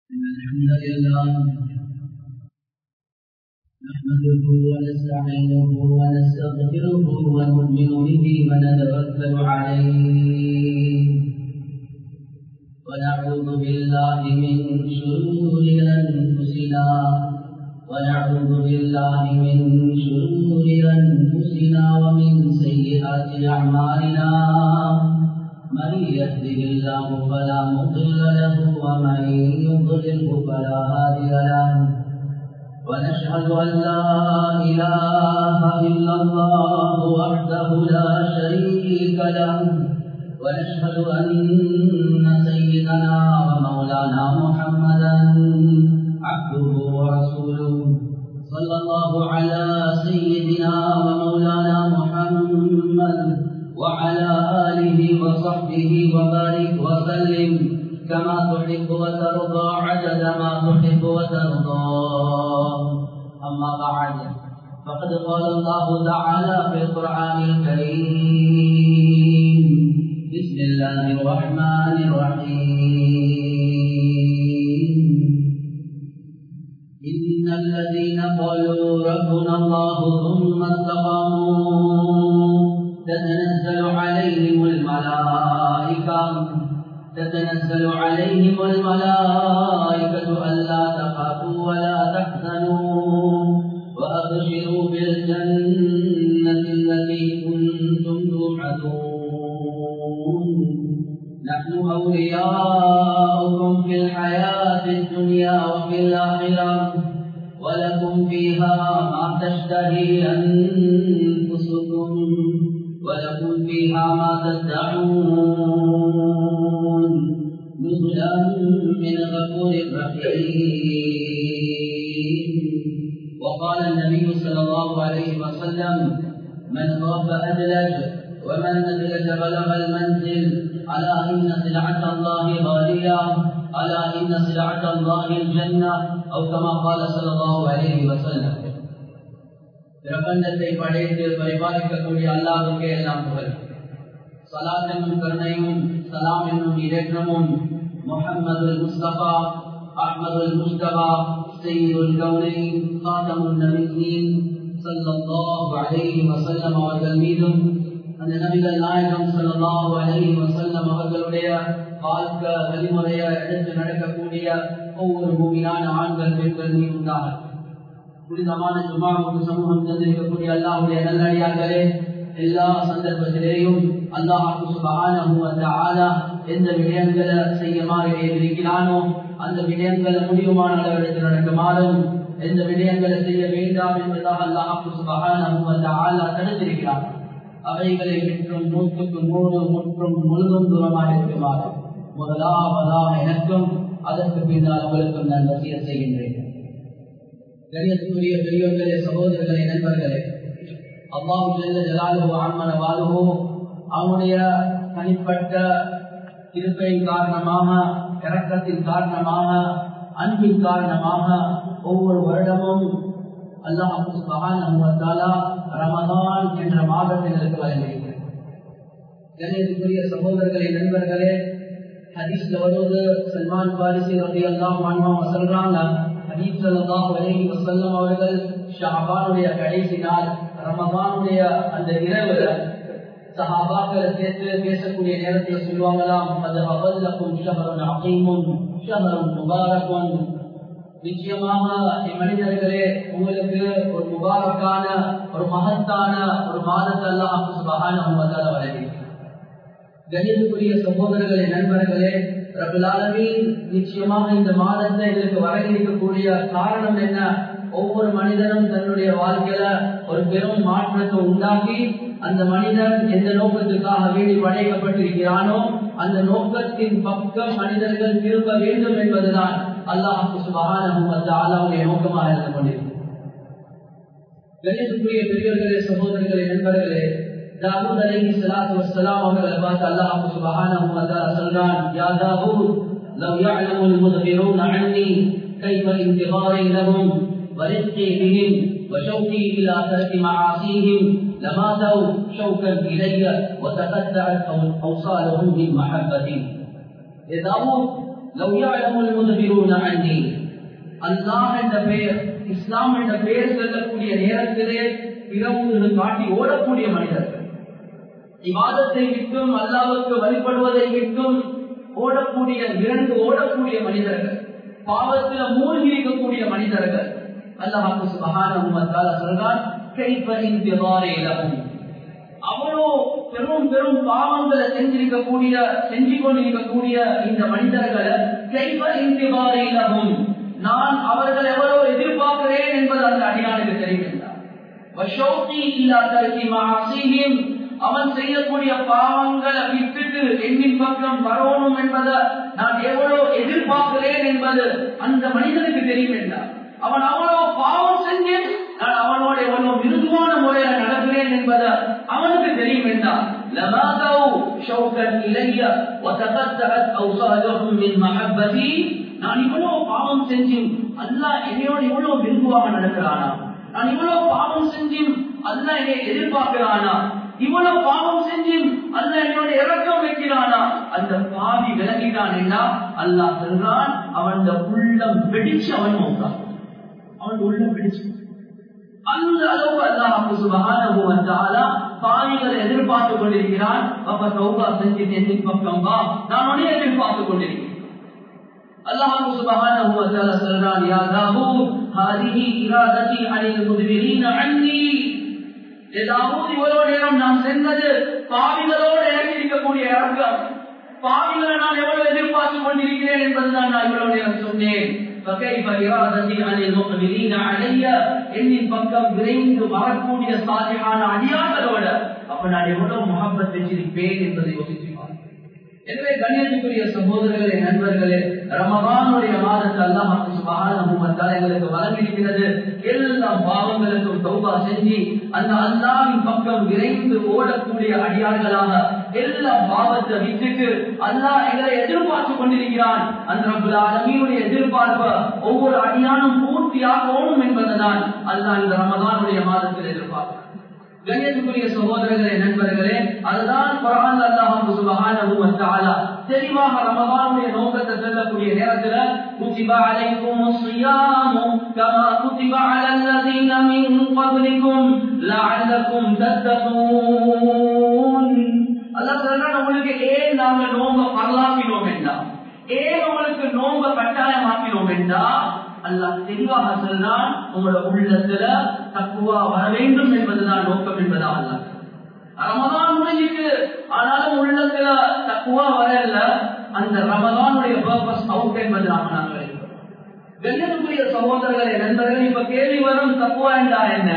إن الحمد لله نحمده ونستعينه ونستغفره ونؤمن به ونتوكل عليه ونعوذ بالله من شرور أنفسنا ونعوذ بالله من شرور أنفسنا ومن سيئات أعمالنا من يهده الله فلا مضل له ومن يضلله فلا هادي له ونشهد أن لا إله إلا الله وحده لا شريك له ونشهد أن سيدنا ومولانا محمدا عبده ورسوله صلى الله على سيدنا ومولانا محمد وعلى آله وصحبه وبارك وسلم كما تحب وترضى عدد ما تحب وترضى أما بعد فقد قال الله تعالى في القرآن الكريم بسم الله الرحمن الرحيم إن الذين قالوا ربنا الله ثم استقاموا تتنزل عليهم الملائكة تتنزل عليهم الملائكة ألا تخافوا ولا تحزنوا وأبشروا بالجنة التي كنتم توعدون نحن أولياؤكم في الحياة الدنيا وفي الآخرة ولكم فيها ما تشتهي أنفسكم ولكم فيها ما تدعون نزلا من غفور رحيم وقال النبي صلى الله عليه وسلم من خاف أدلج ومن أدلج بلغ المنزل ألا إن سلعة الله غالية ألا إن سلعة الله الجنة أو كما قال صلى الله عليه وسلم பிரபஞ்சத்தை படைத்து பரிபாலிக்கக்கூடிய அல்லாஹுக்கே எல்லாம் புகழ் சலாத் என்னும் கருணையும் சலாம் என்னும் இரேற்றமும் முஹம்மது முஸ்தபா அஹ்மது முஸ்தபா சையுல் கவுனைன் காத்தமுன் நபியின் ஸல்லல்லாஹு அலைஹி வஸல்லம் அவர்கள் மீதும் அந்த நபிகள் நாயகம் ஸல்லல்லாஹு அலைஹி வஸல்லம் அவர்களுடைய வாழ்க்கை வழிமுறையை எடுத்து நடக்கக்கூடிய ஒவ்வொரு பூமியான ஆண்கள் பெண்கள் மீது உண்டாகும் புனிதமான ஜுமாவுக்கு சமூகம் தந்திருக்கக்கூடிய அல்லாஹுடைய நல்லடியார்களே எல்லா சந்தர்ப்பத்திலேயும் அல்லாஹு சுபஹானஹு எந்த விடயங்களை செய்யுமாறு இருக்கிறானோ அந்த விடயங்களை முடியுமான அளவிற்கு நடக்குமாறும் எந்த விடயங்களை செய்ய வேண்டாம் என்பதாக அல்லாஹு சுபஹானஹு தடுத்திருக்கிறான் அவைகளை விற்றும் நூற்றுக்கு நூறு முற்றும் முழுதும் தூரமாக இருக்குமாறு முதலாவதாக எனக்கும் அதற்கு பின்னால் உங்களுக்கும் நான் வசிய செய்கின்றேன் கணியத்துக்குரிய பெரியவர்களே சகோதரர்களே நண்பர்களே அல்லாஹு ஜெல்ல ஜலாலுவோ ஆன்மன வாழுவோ அவனுடைய தனிப்பட்ட இருப்பையின் காரணமாக இறக்கத்தின் காரணமாக அன்பின் காரணமாக ஒவ்வொரு வருடமும் அல்லாஹு மகானா ரமதான் என்ற மாதத்தினருக்கு வழங்கியிருக்கிறது கணியத்துக்குரிய சகோதரர்களே நண்பர்களே ஹதீஸ்ல வருவது சல்மான் பாரிசி ரபி அல்லாம் சொல்றாங்க ஹபீப் சல்லாஹ் அலஹி வசல்லம் அவர்கள் ஷாபானுடைய கடைசி நாள் ரமபானுடைய அந்த இரவுல சஹாபாக்களை சேர்த்து பேசக்கூடிய நேரத்தில் சொல்லுவாங்களாம் அது அவல்லக்கும் ஷஹரன் அகீமுன் ஷஹரன் முபாரக்கும் நிச்சயமாக மனிதர்களே உங்களுக்கு ஒரு முபாரக்கான ஒரு மகத்தான ஒரு மாதத்தை எல்லாம் சுபகான வழங்கி கணிதத்துக்குரிய சகோதரர்களே நண்பர்களே ரபுலாலமீன் நிச்சயமாக இந்த மாதத்தை எங்களுக்கு வழங்கியிருக்கக்கூடிய காரணம் என்ன ஒவ்வொரு மனிதனும் தன்னுடைய வாழ்க்கையில ஒரு பெரும் மாற்றத்தை உண்டாக்கி அந்த மனிதன் எந்த நோக்கத்துக்காக வேண்டி படைக்கப்பட்டிருக்கிறானோ அந்த நோக்கத்தின் பக்கம் மனிதர்கள் திரும்ப வேண்டும் என்பதுதான் அல்லாஹு சுபகானுடைய நோக்கமாக இருந்து கொண்டிருக்கும் கணிதத்துக்குரிய பெரியவர்களே சகோதரர்களே நண்பர்களே தாவூத் அலைஹி ஸலாத்து வஸ்ஸலாம் அவர்களை பார்த்து அல்லாஹ் சுப்ஹானஹு வ தஆலா சொல்றான் யா தாவூத் லவ் يعلم المدبرون عني كيف انتظاري لهم ورزقي بهم وشوقي الى ترك معاصيهم لماتوا شوكا الي وتقطعت اوصالهم من محبتي يا داوود لو يعلم المدبرون عني அல்லாஹ் என்ற பெயர் இஸ்லாம் என்ற பெயர் சொல்லக்கூடிய நேரத்திலே பிறகு காட்டி ஓடக்கூடிய மனிதர்கள் விவாதத்தை விட்டும் அல்லாவுக்கு வழிபடுவதை விட்டும் ஓடக்கூடிய இரண்டு ஓடக்கூடிய மனிதர்கள் பாவத்தில் மூழ்கி இருக்கக்கூடிய மனிதர்கள் அல்லாஹு சுபகான சொல்றான் அவ்வளோ பெரும் பெரும் பாவங்களை செஞ்சிருக்கக்கூடிய செஞ்சு கொண்டிருக்கக்கூடிய இந்த மனிதர்களை நான் அவர்கள் எவ்வளவு எதிர்பார்க்கிறேன் என்பது அந்த அடியானுக்கு தெரிவிக்கின்றார் அவன் செய்யக்கூடிய பாவங்களை விட்டுட்டு எண்ணின் பக்கம் வரணும் என்பதை நான் எவ்வளவு எதிர்பார்க்கிறேன் என்பது அந்த மனிதனுக்கு தெரியும் என்றார் அவன் அவ்வளவு பாவம் செஞ்சு நான் அவனோட எவ்வளவு மிருதுவான முறையில நடக்கிறேன் என்பது அவனுக்கு தெரியும் என்றார் நான் இவ்வளவு பாவம் செஞ்சும் அல்லா என்னையோட இவ்வளவு விரும்புவாக நடக்கிறானா நான் இவ்வளவு பாவம் செஞ்சும் அல்ல என்னை எதிர்பார்க்கிறானா இவ்வளவு பாவம் செஞ்சும் அல்ல என்னோட இறக்கம் வைக்கிறானா அந்த பாவி விலகிட்டான் என்ன அல்லாஹ் சொல்றான் அவன் உள்ளம் வெடிச்சு அவன் நோக்கான் அவன் உள்ளம் வெடிச்சு அந்த அளவு அல்லாஹ் சுபஹானஹு வ தஆலா பாவிகளை எதிர்பார்த்து கொண்டிருக்கிறான் அப்ப தௌபா செஞ்சு என் பக்கம் வா நான் உன்னை எதிர்பார்த்து கொண்டிருக்கிறேன் அல்லாஹ் சுபஹானஹு வ தஆலா சொல்றான் யா தாவூத் ஹாதிஹி இராததி அனில் முத்பிரீன அன்னி ஏதாவது இவ்வளவு நேரம் நான் சென்றது பாவிகளோடு இறங்கி இருக்கக்கூடிய இறக்கம் பாவிகளை நான் எவ்வளவு எதிர்பார்த்து கொண்டிருக்கிறேன் என்பதுதான் நான் இவ்வளவு நேரம் சொன்னேன் فكيف إرادتي عن المقبلين علي என்னின் பக்கம் விரைந்து வரக்கூடிய சாதியான அடியார்களோட அப்ப நான் எவ்வளவு முகப்பத் வச்சிருப்பேன் என்பதை யோசித்து எனவே கண்ணியத்துக்குரிய சகோதரர்களே நண்பர்களே ரமபானுடைய மாதத்தை அல்லாஹ் சுபஹானஹு எங்களுக்கு வழங்கியிருக்கிறது எல்லா பாவங்களுக்கும் தௌபா செஞ்சு அந்த அல்லாவின் பக்கம் விரைந்து ஓடக்கூடிய அடியார்களாக எல்லா பாவத்தை விட்டுட்டு அல்லாஹ் எங்களை எதிர்பார்த்து கொண்டிருக்கிறான் அந்த ரபுல் ஆலமீனுடைய எதிர்பார்ப்பை ஒவ்வொரு அடியானும் பூர்த்தியாகணும் என்பதுதான் அல்லாஹ் இந்த ரமதானுடைய மாதத்தில் எதிர்பார்க்கிறான் கண்ணியத்துக்குரிய சகோதரர்களே நண்பர்களே அதுதான் குரான் அல்லாஹ் சுபஹானஹு வ தஆலா தெளிவாக ரமதானுடைய நோக்கத்தை சொல்லக்கூடிய நேரத்துல குதிப அலைக்கும் ஸியாமு கமா குதிப அலல் லதீன மின் கப்லிக்கும் லஅல்லக்கும் தத்தகூன் அல்லாஹ் சொல்றான் உங்களுக்கு ஏன் நாங்க நோம்ப பரலாக்கினோம் என்றா ஏன் உங்களுக்கு நோம்ப கட்டாயமாக்கினோம் என்றா அல்லாஹ் தெளிவாக சொன்னால் உங்களோட உள்ளத்துல தக்குவா வர வேண்டும் என்பதுதான் நோக்கம் என்பதா அல்லாஹ் ரமதான் முடிஞ்சிட்டு ஆனாலும் உள்ளத்துல தக்குவா வரல அந்த ரமதானுடைய பர்பஸ் அவுட் என்பது நாம நாங்கள் கண்ணியத்துக்குரிய சகோதரர்களே நண்பர்கள் இப்ப கேள்வி வரும் தக்குவா என்றா என்ன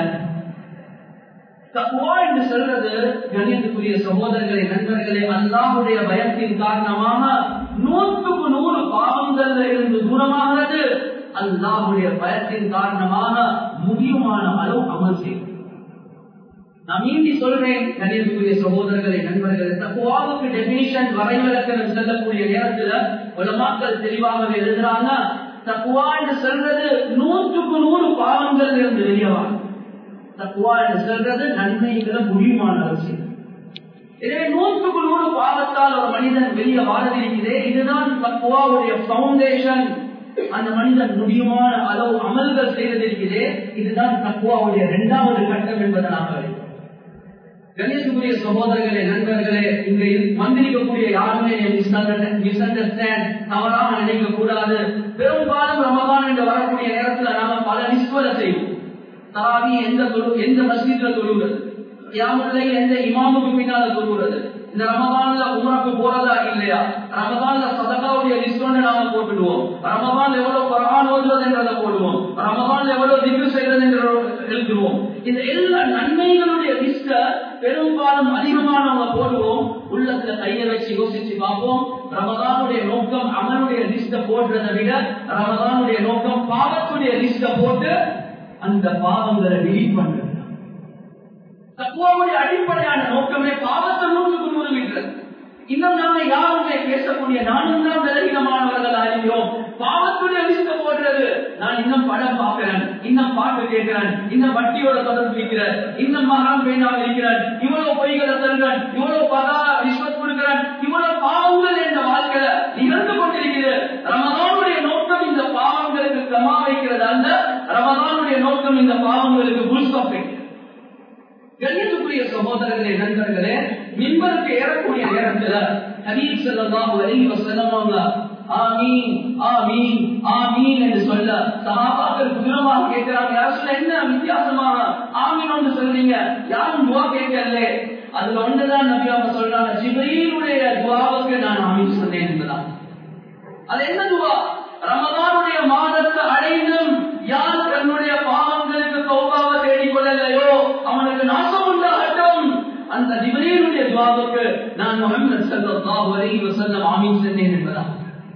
தக்குவா என்று சொல்றது கணியத்துக்குரிய சகோதரர்களே நண்பர்களே அல்லாஹுடைய பயத்தின் காரணமாக நூற்றுக்கு நூறு பாவங்கள்ல இருந்து தூரமாகிறது அல்லாஹுடைய பயத்தின் காரணமாக முடியுமான அளவு அமல் செய்யும் நான் மீண்டி சொல்றேன் கணியத்துக்குரிய சகோதரர்களை நண்பர்களே தக்குவாவுக்கு டெபினிஷன் வரைவிலக்கணம் செல்லக்கூடிய நேரத்துல உலமாக்கள் தெளிவாகவே எழுதுறாங்க தக்குவா என்று சொல்றது நூற்றுக்கு நூறு பாவங்கள் இருந்து வெளியவாங்க தக்குவா என்று சொல்றது நன்மைகளை முடியுமான அவசியம் எனவே நூற்றுக்கு நூறு பாவத்தால் ஒரு மனிதன் வெளியே வாழ்ந்திருக்கிறே இதுதான் தக்குவாவுடைய பவுண்டேஷன் அந்த மனிதன் முடியுமான அளவு அமல்கள் செய்வதற்கிறே இதுதான் தக்குவாவுடைய இரண்டாவது கட்டம் என்பதை நாம் அறிவோம் கணேசுக்குரிய சகோதரர்களே நண்பர்களே இங்க வந்திருக்கக்கூடிய யாருமே மிஸ் அண்டர்ஸ்டாண்ட் தவறாக நினைக்க கூடாது பெரும்பாலும் ரமதான் என்று வரக்கூடிய நேரத்துல நாம பல நிஸ்வரை செய்வோம் தராவி எந்த தொழு எந்த மஸ்ஜித்ல தொழுகிறது யாமுல்லை எந்த இமாமுக்கு பின்னால தொழுகிறது இந்த ரமதான்ல உமருக்கு போறதா இல்லையா ரமதான்ல சதகாவுடைய லிஸ்ட் ஒன்று நாம போட்டுடுவோம் ரமதான் எவ்வளவு குரான் ஓதுவது என்றதை போடுவோம் ரமதான் எவ்வளவு திக்கு செய்வது என்று எழுதுவோம் இந்த எல்லா நன்மைகளுடைய லிஸ்ட பெரும்பாலும் அதிகமானவங்க போடுவோம் உள்ளத்துல கையை வச்சு யோசிச்சு பார்ப்போம் ரமதானுடைய நோக்கம் அமனுடைய லிஸ்ட போடுறதை விட ரமதானுடைய நோக்கம் பாவத்துடைய லிஸ்ட போட்டு அந்த பாவங்களை டிலீட் பண்றது தக்குவாவுடைய அடிப்படையான நோக்கமே பாவத்தை நூற்றுக்கு நூறு விடுறது இன்னும் நாம யாருமே பேசக்கூடிய நானும் தான் விலகினமானவர்கள் அறிகிறோம் பாவத்துடைய லிஸ்ட போடுறது நான் இன்னும் படம் பார்க்கிறேன் இன்னும் பாட்டு கேட்கிறேன் இன்னும் வட்டியோட தொடர்பு வைக்கிறேன் இன்னும் மகான் பேண்டாக இருக்கிறேன் இவ்வளவு பொய்களை தருகிறேன் இவ்வளவு பகா ரிஸ்வத் கொடுக்கிறேன் இவ்வளவு பாவங்கள் என்ற வாழ்க்கையில நிகழ்ந்து கொண்டிருக்கிறது வரைக்கும் இந்த பாவங்களுக்கு புல்ஸ்டாப் கண்ணியத்துக்குரிய சகோதரர்களே நண்பர்களே மின்பருக்கு ஏறக்கூடிய நேரத்துல ஹபீப் ஸல்லல்லாஹு அலைஹி வஸல்லம் அவங்க ஆமீன் ஆமீன் ஆமீன் என்று சொல்ல சஹாபாக்கள் குதிரமாக கேட்கிறாங்க யார் சொல்ல என்ன வித்தியாசமாக ஆமீன் ஒன்று சொல்றீங்க யாரும் துவா கேட்கல அதுல ஒன்றுதான் நபி அவங்க சொல்றாங்க ஜிப்ரீலுடைய துவாவுக்கு நான் ஆமீன் சொன்னேன் என்பதான் அது என்ன துவா ரமதானுடைய மாதத்தை அடைந்தும் யார் தன்னுடைய பாவங்களுக்கு தௌபாவை தேடிக் கொள்ளலையோ அவனுக்கு நாசம் உண்டாகட்டும் அந்த ஜிப்ரீலுடைய துவாவுக்கு நான் முஹம்மது ஸல்லல்லாஹு அலைஹி வஸல்லம் ஆமீன் சொன்னேன் என்பதான்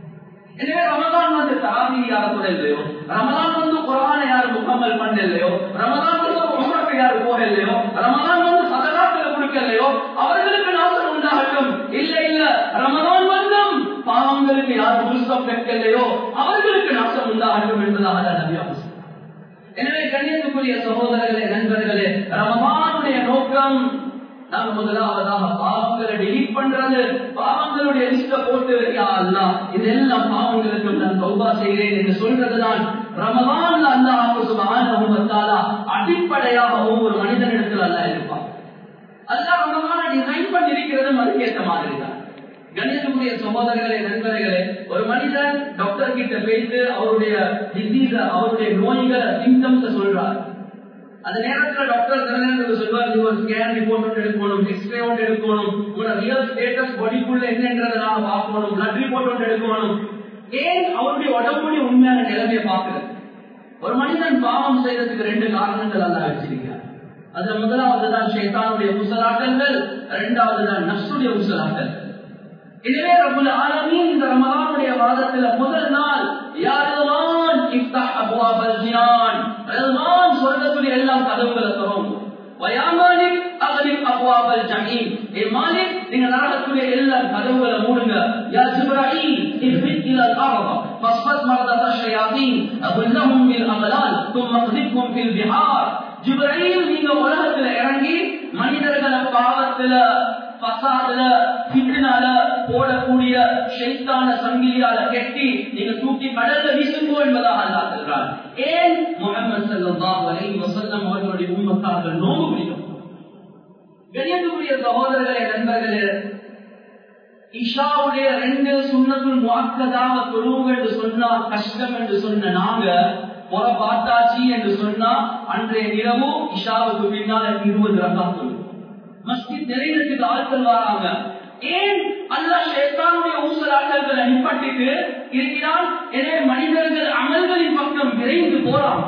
எனவே ரமதான் வந்து தராவி யார இல்லையோ ரமதான் வந்து குரானை யாரு முகமல் பண்ணலையோ ரமதான் வந்து உமருக்கு யாரு போகலையோ ரமதான் வந்து சதகாக்களை கொடுக்கலையோ அவர்களுக்கு நாசம் உண்டாகட்டும் இல்ல இல்ல ரமதான் வந்தும் பாவங்களுக்கு யார் புதுசம் வைக்கலையோ அவர்களுக்கு நாசம் உண்டாகட்டும் என்பதாக நபி அவசியம் எனவே கண்ணியத்துக்குரிய சகோதரர்களே நண்பர்களே ரமதானுடைய நோக்கம் நாங்க முதலாவதாக பாவங்களை டெலீட் பண்றது பாவங்களுடைய லிஸ்ட போட்டு யா அல்லா இதெல்லாம் பாவங்களுக்கு நான் தௌபா செய்கிறேன் என்று சொல்றதுதான் ரமதான் அல்லாஹ் சுப்ஹானஹு வ தஆலா அடிப்படையாக ஒவ்வொரு மனிதனிடத்தில் அல்லாஹ் இருப்பான் அல்லாஹ் ரமதானை டிசைன் பண்ணிருக்கிறது அதுக்கேற்ற மாதிரி தான் கணிதத்துக்குரிய சகோதரர்களே நண்பர்களே ஒரு மனிதன் டாக்டர் கிட்ட போயிட்டு அவருடைய டிசீஸ அவருடைய நோய்களை சிம்டம்ஸ் சொல்றார் அந்த நேரத்துல டாக்டர் தலைநகருக்கு சொல்வார் நீ ஒரு ஸ்கேன் ரிப்போர்ட் ஒன்று எடுக்கணும் எக்ஸ்ரே ஒன்று எடுக்கணும் உங்களோட ரியல் ஸ்டேட்டஸ் பாடிக்குள்ள என்னன்றதை நாம பார்க்கணும் பிளட் ரிப்போர்ட் ஒன்று எடுக்கணும் ஏன் அவருடைய உடம்புடைய உண்மையான நிலைமையை பார்க்கிறது ஒரு மனிதன் பாவம் செய்யறதுக்கு ரெண்டு காரணங்கள் எல்லாம் வச்சிருக்கிறார் அதுல முதலாவது தான் ஷைத்தானுடைய உசலாட்டங்கள் இரண்டாவது தான் நஷ்டுடைய உசலாட்டங்கள் எனவே ரபுல் ஆலமீன் இந்த ரமலானுடைய மாதத்துல முதல் நாள் யாரெல்லாம் இஃப்தஹ் அப்வாபல் ஜினான் ரஹ்மான் சொர்க்கத்துடைய எல்லா கதவுகளை திறவும் வயா மாலிக் அகலிக் அப்வாபல் ஜஹீம் ஏ மாலிக் நீங்க நரகத்துடைய எல்லா கதவுகளை மூடுங்க யா ஜிப்ராயில் இஹ்பித் இலா الارض فاصفت مرضى الشياطين اغلهم بالاغلال ثم اقذفهم في البحار ஜிப்ராயில் நீங்க உலகத்துல இறங்கி மனிதர்களை பாவத்துல பசாதுல பின்னால போடக்கூடிய ஷைத்தான சங்கிலியால கெட்டி நீங்க தூக்கி கடல்ல வீசுங்கோ என்பதாக அல்லாஹ் சொல்றார் ஏன் முகமது ஸல்லல்லாஹு அலைஹி வஸல்லம் அவர்களுடைய உம்மத்தார்கள் நோம்பு பிடிக்கும் கண்ணியத்துக்குரிய சகோதரர்களே நண்பர்களே இஷாவுடைய ரெண்டு சுண்ணத்துள் முஅக்கதாக தொழுவுங்க என்று சொன்னா கஷ்டம் என்று சொன்ன நாங்க புற பார்த்தாச்சு என்று சொன்னா அன்றைய இரவு இஷாவுக்கு பின்னால இருபது ரகா தொழுவோம் மஸ்ஜித் நிறைவேறதுக்கு ஆட்கள் வராங்க ஏன் அல்லா ஷேத்தானுடைய ஊசலாட்டல்களை நிப்பட்டிட்டு இருக்கிறான் எனவே மனிதர்கள் அமல்களின் பக்கம் விரைந்து போறாங்க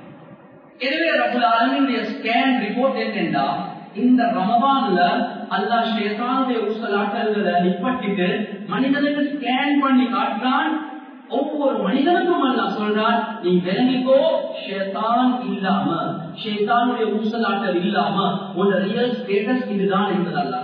எனவே ரகுல் ஆலமினுடைய ஸ்கேன் ரிப்போர்ட் என்னென்றா இந்த ரமபான்ல அல்லா ஷேத்தானுடைய ஊசலாட்டல்களை நிப்பட்டிட்டு மனிதனுக்கு ஸ்கேன் பண்ணி காட்டுறான் ஒவ்வொரு மனிதனுக்கும் அல்லா சொல்றான் நீ விளங்கிக்கோ ஷேதான் இல்லாம ஷேத்தானுடைய ஊசலாட்டல் இல்லாம உன் ரியல் ஸ்டேட்டஸ் இதுதான் என்பது அல்லா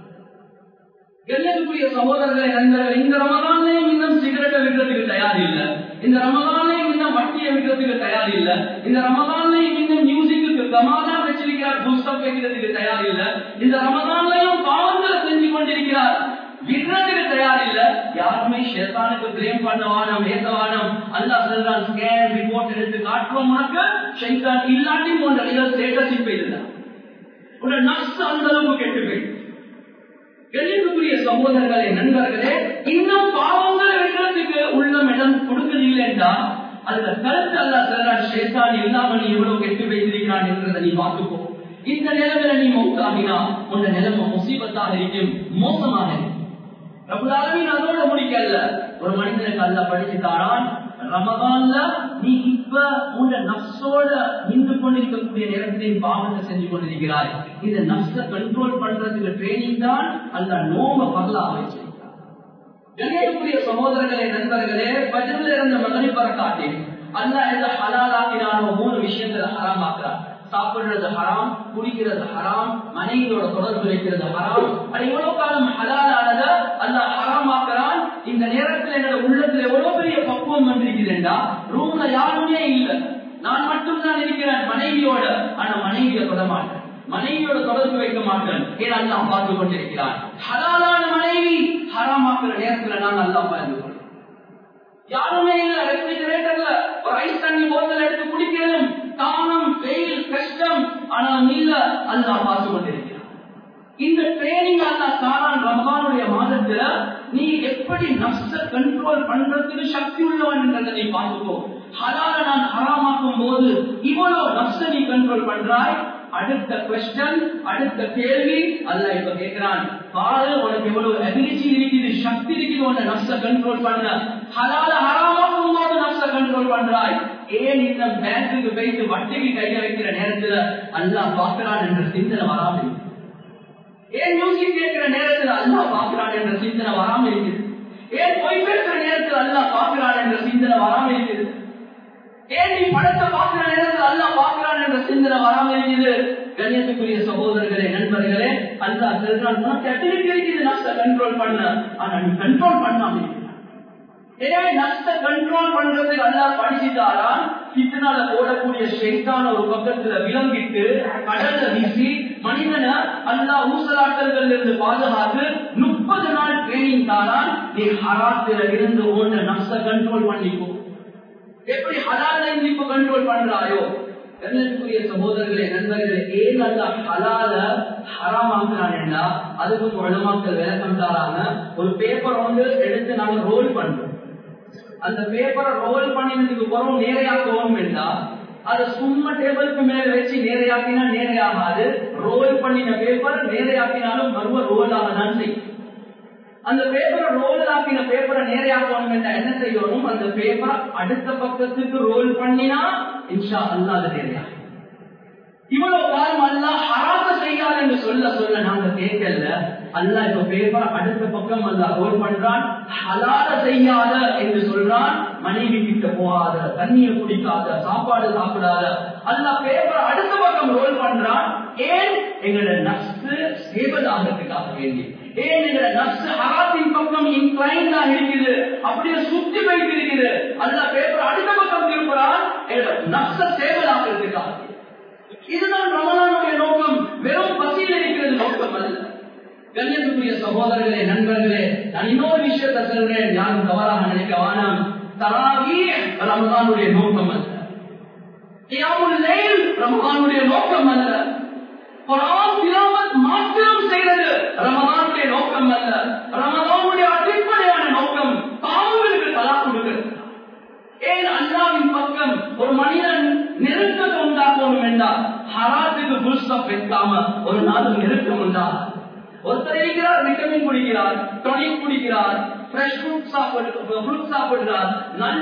கண்ணியத்துக்குரிய சகோதரர்களை நண்பர்கள் இந்த ரமதான்லையும் இன்னும் சிகரெட்டை விடுறதுக்கு தயார் இல்ல இந்த ரமதான்லையும் இன்னும் வட்டியை விடுறதுக்கு தயார் இல்ல இந்த ரமதான்லையும் இன்னும் மியூசிக்கு கமாலா வச்சிருக்கிறார் புஸ்தம் வைக்கிறதுக்கு தயார் இல்ல இந்த ரமதான்லையும் பாவங்களை செஞ்சு கொண்டிருக்கிறார் விடுறதுக்கு தயார் இல்ல யாருமே ஷேத்தானுக்கு பிரேம் பண்ணவானம் ஏத்தவானம் அல்லாஹ் சொல்றான் ஸ்கேன் ரிப்போர்ட் எடுத்து காட்டுவோம் உனக்கு ஷைத்தான் இல்லாட்டி உன் ரியல் ஸ்டேட்டஸ் இப்ப இதுதான் உன்னோட நஷ்ட அந்த அளவுக்கு கெட்டு போயிட்டு கணிப்புக்குரிய சகோதரர்களே நண்பர்களே இன்னும் பாவங்களை வைக்கிறதுக்கு உள்ளம் இடம் கொடுக்கவில்லை என்றால் அதுல கருத்து அல்ல சொல்றான் ஷேத்தான் இல்லாம நீ எவ்வளவு கெட்டு வைத்திருக்கிறான் என்றதை நீ பார்த்துக்கோ இந்த நிலைமையில நீ மௌத்தாகினா உன் நிலைமை முசீபத்தாக இருக்கும் மோசமாக இருக்கும் ரபுலாலமின் அதோட முடிக்கல ஒரு மனிதனுக்கு அல்ல படிச்சுட்டாரான் ரமதான்ல நீ இப்ப உங்க நப்சோட நின்று கொண்டிருக்கக்கூடிய நேரத்திலையும் பாவத்தை செஞ்சு கொண்டிருக்கிறாய் இந்த நப்ச கண்ட்ரோல் பண்றதுக்கு ட்ரைனிங் தான் அந்த நோம்ப பகலாக வச்சிருக்கிறார் கணேசக்குரிய சகோதரர்களே நண்பர்களே பஜன்ல இருந்த மகனை பறக்காட்டி அல்ல எந்த ஹலாலாக்கினானோ மூணு விஷயத்துல ஹராமாக்குறார் சாப்பிடுறது ஹராம் குடிக்கிறது ஹராம் மனைவியோட தொடர்பு வைக்கிறது ஹராம் அது எவ்வளவு காலம் ஹலாலானத அல்ல ஹராமாக்குறான் இந்த நேரத்தில் என்னோட உள்ளத்துல எவ்வளவு பெரிய பக்குவம் வந்திருக்கிறேன்டா ரூம்ல யாருமே இல்லை நான் மட்டும் தான் இருக்கிறேன் மனைவியோட ஆனா மனைவியை தொட மாட்டேன் மனைவியோட தொடர்பு வைக்க மாட்டேன் ஏன் அல்லா பார்த்து கொண்டிருக்கிறான் ஹலாலான மனைவி ஹராமாக்குற நேரத்துல நான் நல்லா பார்த்து கொள்றேன் யாருமே இல்ல ரெஃப்ரிஜரேட்டர்ல ஒரு ஐஸ் தண்ணி போத்தல் எடுத்து குடிக்கிறதும் தானும் அல்லாஹ் பார்த்து கொண்டிருக்கிறான் இந்த ட்ரைனிங் அல்லாஹ் தாரான் ரமதானுடைய மாதத்துல நீ எப்படி நப்ச கண்ட்ரோல் பண்றதுக்கு சக்தி உள்ளவன் என்றதை நீ பார்த்துக்கோ ஹலால நான் ஹராமாக்கும் போது இவ்வளவு நப்ச நீ கண்ட்ரோல் பண்றாய் அடுத்த கொஸ்டன் அடுத்த கேள்வி அல்ல இப்ப கேட்கிறான் பாரு உனக்கு எவ்வளவு அபிலிட்டி இருக்குது சக்தி இருக்குது உன்னை நப்ச கண்ட்ரோல் பண்ண ஹலால ஹராமாக்கும் போது நப்ச கண்ட்ரோல் பண்றாய் ஏன் இந்த பேங்குக்கு போயிட்டு வட்டிக்கு கைய வைக்கிற நேரத்துல அல்லாஹ் பார்க்கிறான் என்ற சிந்தனை வராமல் இருக்கு. ஏன் மியூசிக் கேட்கிற நேரத்தில் அல்லாஹ் பார்க்கிறான் என்ற சிந்தனை வராம இருக்குது ஏன் பொய் பேசுற நேரத்தில் அல்லாஹ் பார்க்கிறான் என்ற சிந்தனை வராம இருக்குது ஏன் நீ படத்தை பார்க்கிற நேரத்தில் அல்லாஹ் பார்க்கிறான் என்ற சிந்தனை வராம இருக்குது கண்ணியத்துக்குரிய சகோதரர்களே நண்பர்களே அல்லாஹ் சொல்றான் உனக்கு அபிலிட்டி இருக்குது நஷ்ட கண்ட்ரோல் பண்ண ஆனா நீ கண்ட்ரோல் பண்ணாம இருக்கிறான் எனவே நஷ்ட கண்ட்ரோல் பண்றதுக்கு அல்லாஹ் படிச்சுட்டாரான் பித்தனால போடக்கூடிய ஷெய்தான ஒரு பக்கத்துல விளங்கிட்டு கடல்ல வீசி மனிதனை அல்லாஹ் ஊசலாட்டல்கள் இருந்து பாதுகாத்து முப்பது நாள் ட்ரைனிங் தாரான் நீ ஹராத்தில இருந்து ஓட்ட நஷ்ட கண்ட்ரோல் பண்ணிக்கோ எப்படி ஹலால இப்ப கண்ட்ரோல் பண்றாயோ கண்ணுக்குரிய சகோதரர்களே நண்பர்களே ஏன் அல்ல ஹலால ஹராமாக்குறான் அதுக்கு உலமாக்கள் விளக்கம் தாராங்க ஒரு பேப்பர் வந்து எடுத்து நாங்க ரோல் பண்றோம் அந்த பேப்பரை ரோல் பண்ணினதுக்கு பிறகு நேரையாக்குவோம் என்றா அதை சும்மா டேபிளுக்கு மேல வச்சு நேரையாக்கினா நேரையாகாது ரோல் பண்ணின பேப்பர் நேரையாக்கினாலும் மறுவ ரோல் ஆகதான் செய்யும் அந்த பேப்பரை ரோல் ஆக்கின பேப்பரை நேரையாக்கணும் என்ற என்ன செய்யணும் அந்த பேப்பரை அடுத்த பக்கத்துக்கு ரோல் பண்ணினா இன்ஷா அல்லா அது நேரையாக இவ்வளவு காலம் அல்லா ஹராத்த செய்யாது என்று சொல்ல சொல்ல நாங்க கேட்கல அல்லா இப்ப பேப்பர் அடுத்த பக்கம் அல்லா ரோல் பண்றான் ஹலால செய்யாத என்று சொல்றான் மனைவி கிட்ட போகாத தண்ணியை குடிக்காத சாப்பாடு சாப்பிடாத அல்லா பேப்பர் அடுத்த பக்கம் ரோல் பண்றான் ஏன் எங்களோட நஷ்டு ஸ்டேபிள் ஆகிறதுக்காக வேண்டி ஏன் எங்களோட நஷ்டு ஹராத்தின் பக்கம் இன்க்ளைண்டா இருக்குது அப்படியே சுத்தி போயிட்டு இருக்குது அல்லா பேப்பர் அடுத்த பக்கம் திருப்புறான் எங்களோட நஷ்ட ஸ்டேபிள் ஆகிறதுக்காக இதுதான் ரமலானுடைய நோக்கம் வெறும் பசியில் இருக்கிறது நோக்கம் அல்ல கண்ணியத்துக்குரிய சகோதரர்களே நண்பர்களே நான் இன்னொரு விஷயத்தை சொல்றேன் யாரும் தவறாக நினைக்க வேணாம் தராவி ரமதானுடைய நோக்கம் அல்ல ரமதானுடைய நோக்கம் அல்ல மாற்றம் செய்வது ரமதானுடைய நோக்கம் அல்ல ரமதானுடைய அடிப்படையான நோக்கம் பாவங்களுக்கு தலா கொடுக்கிறது ஏன் அல்லாவின் பக்கம் ஒரு மனிதன் நெருக்கத்தை உண்டாக்கணும் என்றால் ஹராத்துக்கு புல் ஸ்டாப் வைக்காம ஒரு நாள் நெருக்கம் உண்டா ஒருத்தர் இருக்கிறார் விட்டமின் குடிக்கிறார் டொனிக் குடிக்கிறார் ஃப்ரெஷ் ஃப்ரூட் சாப்பிடு ஃப்ரூட் சாப்பிடுறார் நல்ல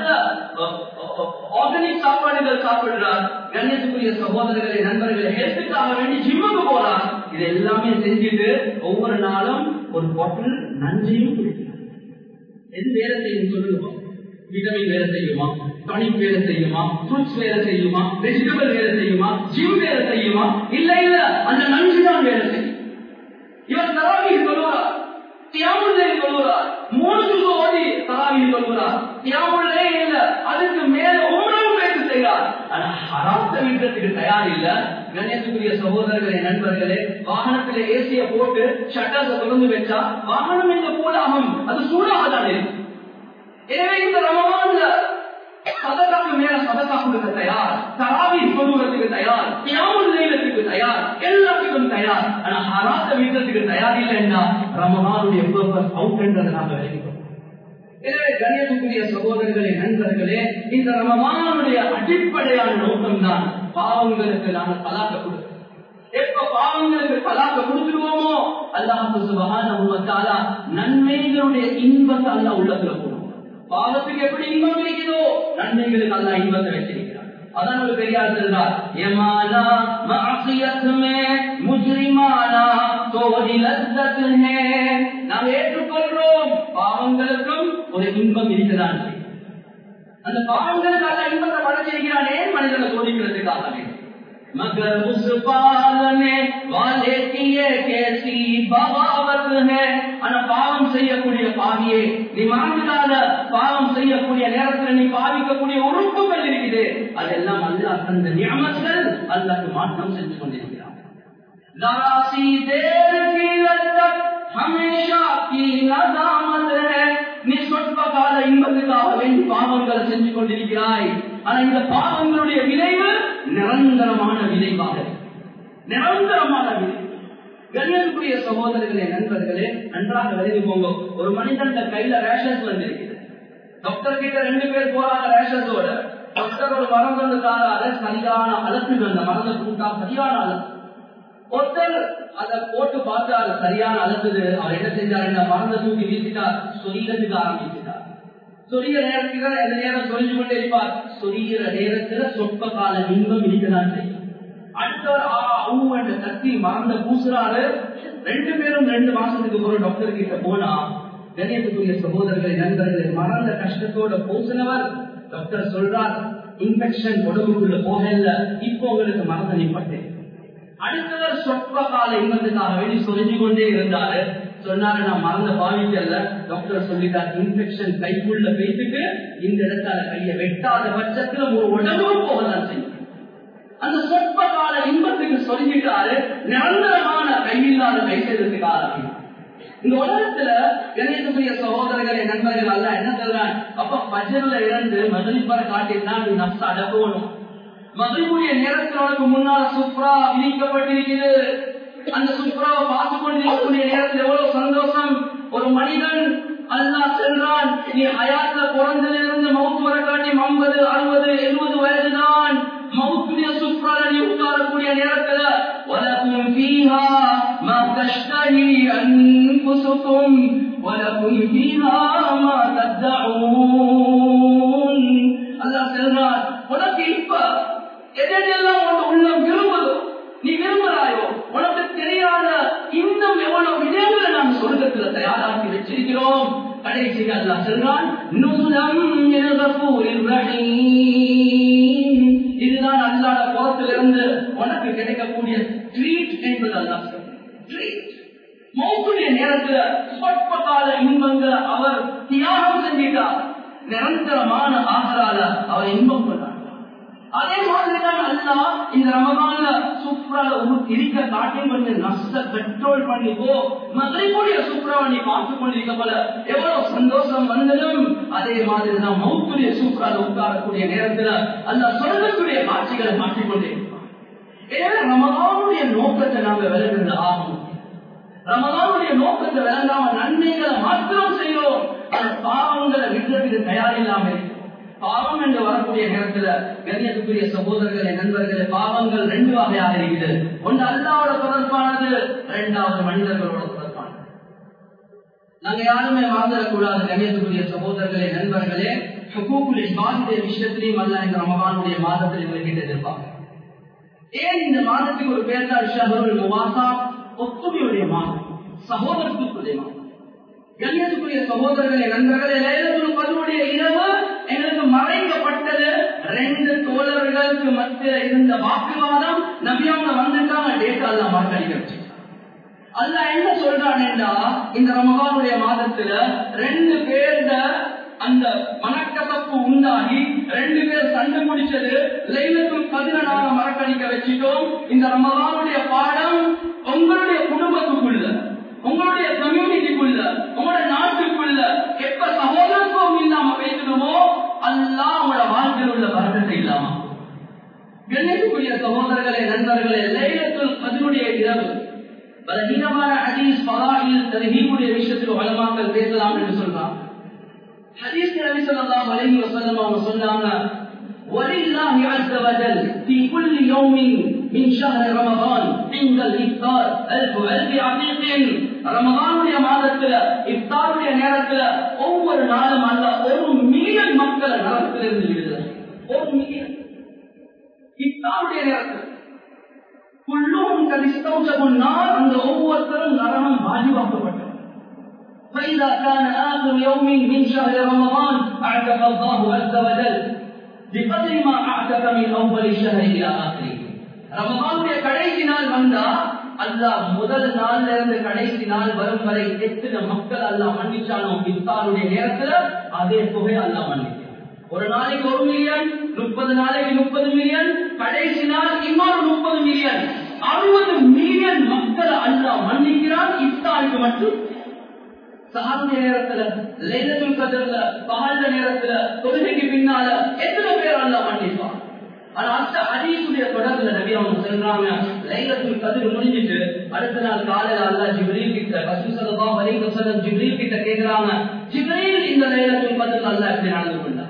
ஆர்கானிக் சாப்பாடுகள் சாப்பிடுறார் கண்ணியத்துக்குரிய சகோதரர்களை நண்பர்களை ஹெல்த்துக்காக வேண்டி ஜிம்முக்கு போறார் இது எல்லாமே செஞ்சுட்டு ஒவ்வொரு நாளும் ஒரு பாட்டில் நஞ்சையும் குடிக்கிறார் எது வேலை செய்யும் சொல்லுங்க விட்டமின் வேலை செய்யுமா டானிக் வேலை செய்யுமா ஃப்ரூட்ஸ் வேலை செய்யுமா வெஜிடபிள் வேலை செய்யுமா ஜிம் வேலை செய்யுமா இல்ல இல்ல அந்த நஞ்சு தான் வேலை செய்யும் இவர் தராவி சொல்லுவார் தியாமுல்லே சொல்லுவார் மூணு சுது ஓடி தராவி சொல்லுவார் தியாமுல்லே இல்ல அதுக்கு மேல உணவு பேச்சு செய்கிறார் ஆனா ஹராத்த விடுறதுக்கு தயார் இல்ல கணேசத்துக்குரிய சகோதரர்களே நண்பர்களே வாகனத்துல ஏசிய போட்டு ஷட்டர்ஸை திறந்து வச்சா வாகனம் எங்க போலாகும் அது சூடாக தான் இருக்கும் எனவே இந்த ரமவான்ல சதகாக்கு மேல சதகா கொடுக்க தயார் தராவி சொல்லுவதற்கு தயார் தியாமுல் செய்வதற்கு தயார் எல்லாத்துக்கும் தயார் ஆனா ஹராத்த வீட்டத்துக்கு தயார் இல்லைன்னா ரமவானுடைய பர்பஸ் அவுட் என்றதை நாங்க விளங்கிக்கணும் எனவே கண்ணியத்துக்குரிய சகோதரர்களே நண்பர்களே இந்த ரமவானுடைய அடிப்படையான நோக்கம் தான் பாவங்களுக்கு நாங்கள் பலாக்க கொடுக்கிறோம் எப்ப பாவங்களுக்கு பலாக்க கொடுத்துருவோமோ அல்லாஹு சுபஹான நன்மைகளுடைய இன்பத்தை அல்ல உள்ளத்துல போடும் பாவத்துக்கு எப்படி இன்பம் கிடைக்குதோ நன்மைகளுக்கு அல்ல இன்பத்தை வச்சிருக்கிறார் அதான் ஒரு பெரியார் சொல்றார் எமானா மாசியத் மே முஜ்ரிமானா தோடி லத்தத் ஹே நாம் ஏற்றுக்கொள்றோம் பாவங்களுக்கும் ஒரு இன்பம் இருக்குதான் அந்த பாவங்களுக்கு அல்ல இன்பத்தை படைச்சிருக்கிறானே மனிதனை சோதிக்கிறதுக்காக मगर उस पालने वाले की ये कैसी बगावत है ஆனா பாவம் செய்யக்கூடிய பாவியே நீ மறந்துடாத பாவம் செய்யக்கூடிய நேரத்தில் நீ பாவிக்கக்கூடிய உறுப்புகள் இருக்குது அதெல்லாம் அல்லாஹ் தந்த நியமங்கள் அல்லாஹ் மாற்றம் செஞ்சு கொண்டிருக்கிறான் जरासी देर की लज्जत हमेशा की नदामत है நீ சொற்ப கால இன்பத்துக்காக வேண்டி பாவங்களை செஞ்சு கொண்டிருக்கிறாய் ஆனா இந்த பாவங்களுடைய விளைவு நிரந்தரமான விளைவாக நிரந்தரமான விதி கண்ணியத்துக்குரிய சகோதரர்களே நண்பர்களே நன்றாக விலகி போங்க ஒரு மனிதன் கையில ரேஷன்ஸ் வந்திருக்குது டாக்டர் கிட்ட ரெண்டு பேர் போறாங்க ரேஷன்ஸோட டாக்டர் ஒரு மரம் வந்து தாராத சரியான அளத்துக்கு அந்த மரத்தை கூட்டா சரியான அளவு ஒருத்தர் அதை போட்டு பார்த்து அது சரியான அளவுது அவர் என்ன செஞ்சார் இந்த மரத்தை தூக்கி வீசிட்டார் சொரியறதுக்கு ஆரம்பிச்சுட்டார் சொரிய நேரத்துல எந்த நேரம் சொரிஞ்சு கொண்டே இருப்பார் சொரிகிற நேரத்துல சொற்ப கால இன்பம் இருக்கதான் செய்யும் அடுத்தவர் ஆ ஊ என்ற கத்தி மறந்த பூசுறாரு ரெண்டு பேரும் ரெண்டு மாசத்துக்கு ஒரு டாக்டர் கிட்ட போனா கணியத்துக்குரிய சகோதரர்களை நண்பர்களை மறந்த கஷ்டத்தோட பூசினவர் டாக்டர் சொல்றார் இன்ஃபெக்ஷன் உடம்புக்குள்ள போகல இப்போ உங்களுக்கு மறந்து நிப்பட்டேன் அடுத்தவர் சொற்ப கால இன்பத்துக்காக வேண்டி சொல்லிஞ்சு கொண்டே இருந்தாரு சொன்னாரு நான் மறந்த பாவிக்கல டாக்டர் சொல்லிட்டார் இன்ஃபெக்ஷன் கைக்குள்ள வைத்துட்டு இந்த இடத்தால கையை வெட்டாத பட்சத்துல ஒரு உடம்பும் போகலாம் செய்யும் அந்த சொற்ப கால இன்பத்துக்கு சொல்லிட்டாரு நிரந்தரமான கையில்லாத கை செய்யறதுக்கு ஆரம்பிக்கும் இந்த உலகத்துல இணையத்துக்குரிய சகோதரர்களை நண்பர்கள் அல்ல என்ன சொல்றான் அப்ப பஜர்ல இருந்து மகளிப்பற காட்டிதான் நீ நப்ச அடக்கணும் மகளிருடைய நேரத்தில் உனக்கு முன்னால சுப்ரா விதிக்கப்பட்டிருக்கிறது அந்த சுப்ராவை பார்த்து கொண்டிருக்கக்கூடிய நேரத்தில் எவ்வளவு சந்தோஷம் ஒரு மனிதன் அல்லா சென்றான் நீ அயாத்துல பிறந்ததிலிருந்து மவுத்து வர காட்டி ஐம்பது அறுபது எழுபது வயதுதான் மவுத்துடைய சுப்ரால நீ உட்காரக்கூடிய நேரத்துல وَلَكُمْ فِيهَا مَا تَشْتَهِي أَنفُسُكُمْ وَلَكُمْ فِيهَا مَا تَدَّعُونَ அல்லாஹ் சொல்றான் உனக்கு இப்ப எதெல்லாம் உன் உள்ளம் விரும்புதோ நீ விரும்புறாயோ உனக்கு தெரியாத இன்னும் எவ்வளவு விதங்களை நாம் சொர்க்கத்துல தயாராக்கி வச்சிருக்கிறோம் கடைசியில் அல்லாஹ் சொல்றான் நுலம் இதுதான் அல்லாத புறத்திலிருந்து உனக்கு கிடைக்கக்கூடிய ட்ரீட் என்பது அல்லாஹ் ட்ரீட் மௌத்துடைய நேரத்துல சொற்ப கால இன்பங்களை அவர் தியாகம் செஞ்சிட்டார் நிரந்தரமான ஆகரால அவர் இன்பம் கொண்டார் அதே மாதிரிதான் அல்லா இந்த ரமதான்ல சுப்ரால இருக்க காட்டியும் கொஞ்சம் நஷ்ட பெட்ரோல் பண்ணி போ மதுரைக்குரிய சுப்ராவை நீ பார்த்து கொண்டிருக்க போல எவ்வளவு சந்தோஷம் வந்ததும் அதே மாதிரி தான் மௌத்துடைய சூப்பரால உட்காரக்கூடிய நேரத்துல அந்த சொர்க்கத்துடைய காட்சிகளை மாற்றிக்கொண்டே எனவே ரமதானுடைய நோக்கத்தை நாங்க விலகுறது ஆகும் ரமதானுடைய நோக்கத்தை விளங்காம நன்மைகளை மாத்திரம் செய்கிறோம் அந்த பாவங்களை விடுறதுக்கு தயாரில்லாம இருக்கிறோம் பாவம் என்று வரக்கூடிய நேரத்துல கண்ணியத்துக்குரிய சகோதரர்களே நண்பர்களே பாவங்கள் ரெண்டு வகையாக இருக்குது ஒன்று அல்லாவோட தொடர்பானது இரண்டாவது மனிதர்களோட தொடர்பானது நாங்க யாருமே மறந்துடக்கூடாது கண்ணியத்துக்குரிய சகோதரர்களே நண்பர்களே ஹுகூக்குல் இபாதுடைய விஷயத்திலையும் அல்ல இந்த ரமபானுடைய மாதத்தில் எங்களுக்கு எதிர்ப்பாங்க ஏன் இந்த மாதத்துக்கு ஒரு பேர் தான் ஷஹருல் முவாசா ஒத்துமையுடைய மாதம் சகோதரத்துக்குரிய மாதம் கண்ணியத்துக்குரிய சகோதரர்களே நண்பர்களே லைலத்துல் கதருடைய இரவு எங்களுக்கு மறைக்கப்பட்டது ரெண்டு தோழர்களுக்கு மத்திய இருந்த வாக்குவாதம் நபியாங்க வந்துட்டாங்க டேட்டா எல்லாம் வாக்களிக்க அல்ல என்ன சொல்றான்டா இந்த ரமகானுடைய மாதத்துல ரெண்டு பேர்த அந்த மனக்கசப்பு உண்டாகி ரெண்டு பேர் சண்டை முடிச்சது லைலத்துல் கதிர நாங்க மறக்கடிக்க வச்சுட்டோம் இந்த ரமகானுடைய பாடம் உங்களுடைய குடும்பத்துக்குள்ள உங்களுடைய கம்யூனிட்டிக்குள்ள உங்களோட நாட்டுக்குள்ள எப்ப சகோதரத்துவம் இல்லாம பேசணுமோ அல்லா உங்களோட வாழ்க்கையில் உள்ள வரக்கத்தை இல்லாம கண்ணியத்துக்குரிய சகோதரர்களே நண்பர்களே லைலத்துல் கதிருடைய இரவு பலகீனமான ஹதீஸ் பலாயில் தரஹீமுடைய விஷயத்தில் வளமாக்கல் பேசலாம் என்று சொல்றாங்க ஹதீஸ் நபி ஸல்லல்லாஹு அலைஹி வஸல்லம் அவங்க சொன்னாங்க ولله عز وجل في كل يوم من شهر رمضان عند الافطار الف الف عقيق ரமதானுடைய மாதத்துல இஃப்தாருடைய நேரத்துல ஒவ்வொரு நாளும் அல்ல ஒரு மில்லியன் மக்களை நரகத்திலிருந்து விடுதல் ஒரு மில்லியன் இஃப்தாருடைய நேரத்தில் குள்ளும் கலிஸ்தௌசமும் நாள் அந்த ஒவ்வொருத்தரும் நரகம் வாஜிவாக்கப்பட்டது فإذا كان آخر يوم من شهر رمضان أعتق الله عز وجل بقدر ما أعتق من أول الشهر إلى آخره ரமதானுடைய கடைசி நாள் வந்தா அல்லாஹ் முதல் நாள்ல இருந்து கடைசி நாள் வரும் வரை எத்தனை மக்கள் அல்லாஹ் மன்னிச்சானோ இஃப்தாருடைய நேரத்துல அதே தொகை அல்லாஹ் மன்னிச்சான் ஒரு நாளைக்கு ஒரு மில்லியன் முப்பது நாளைக்கு முப்பது மில்லியன் கடைசி நாள் இன்னொரு முப்பது மில்லியன் அறுபது மில்லியன் மக்கள் அல்லாஹ் மன்னிக்கிறான் இஃப்தாருக்கு மட்டும் சஹாருடைய நேரத்துல லைலத்துல் கதர்ல பகல்ல நேரத்துல தொழுகைக்கு பின்னால எத்தனை பேர் அல்லாஹ் மன்னிப்பான் ஆனா அந்த ஹதீஸுடைய தொடர்புல நபி அவங்க சொல்றாங்க லைலத்துல் கதிர் முடிஞ்சிட்டு அடுத்த நாள் காலையில அல்லாஹ் ஜிப்ரீல் கிட்ட ரசூல் ஸல்லல்லாஹு அலைஹி வஸல்லம் ஜிப்ரீல் கிட்ட கேக்குறாங்க ஜிப்ரீல் இந்த லைலத்துல் கதிர் அல்லாஹ் எப்படி நடந்து கொண்டார்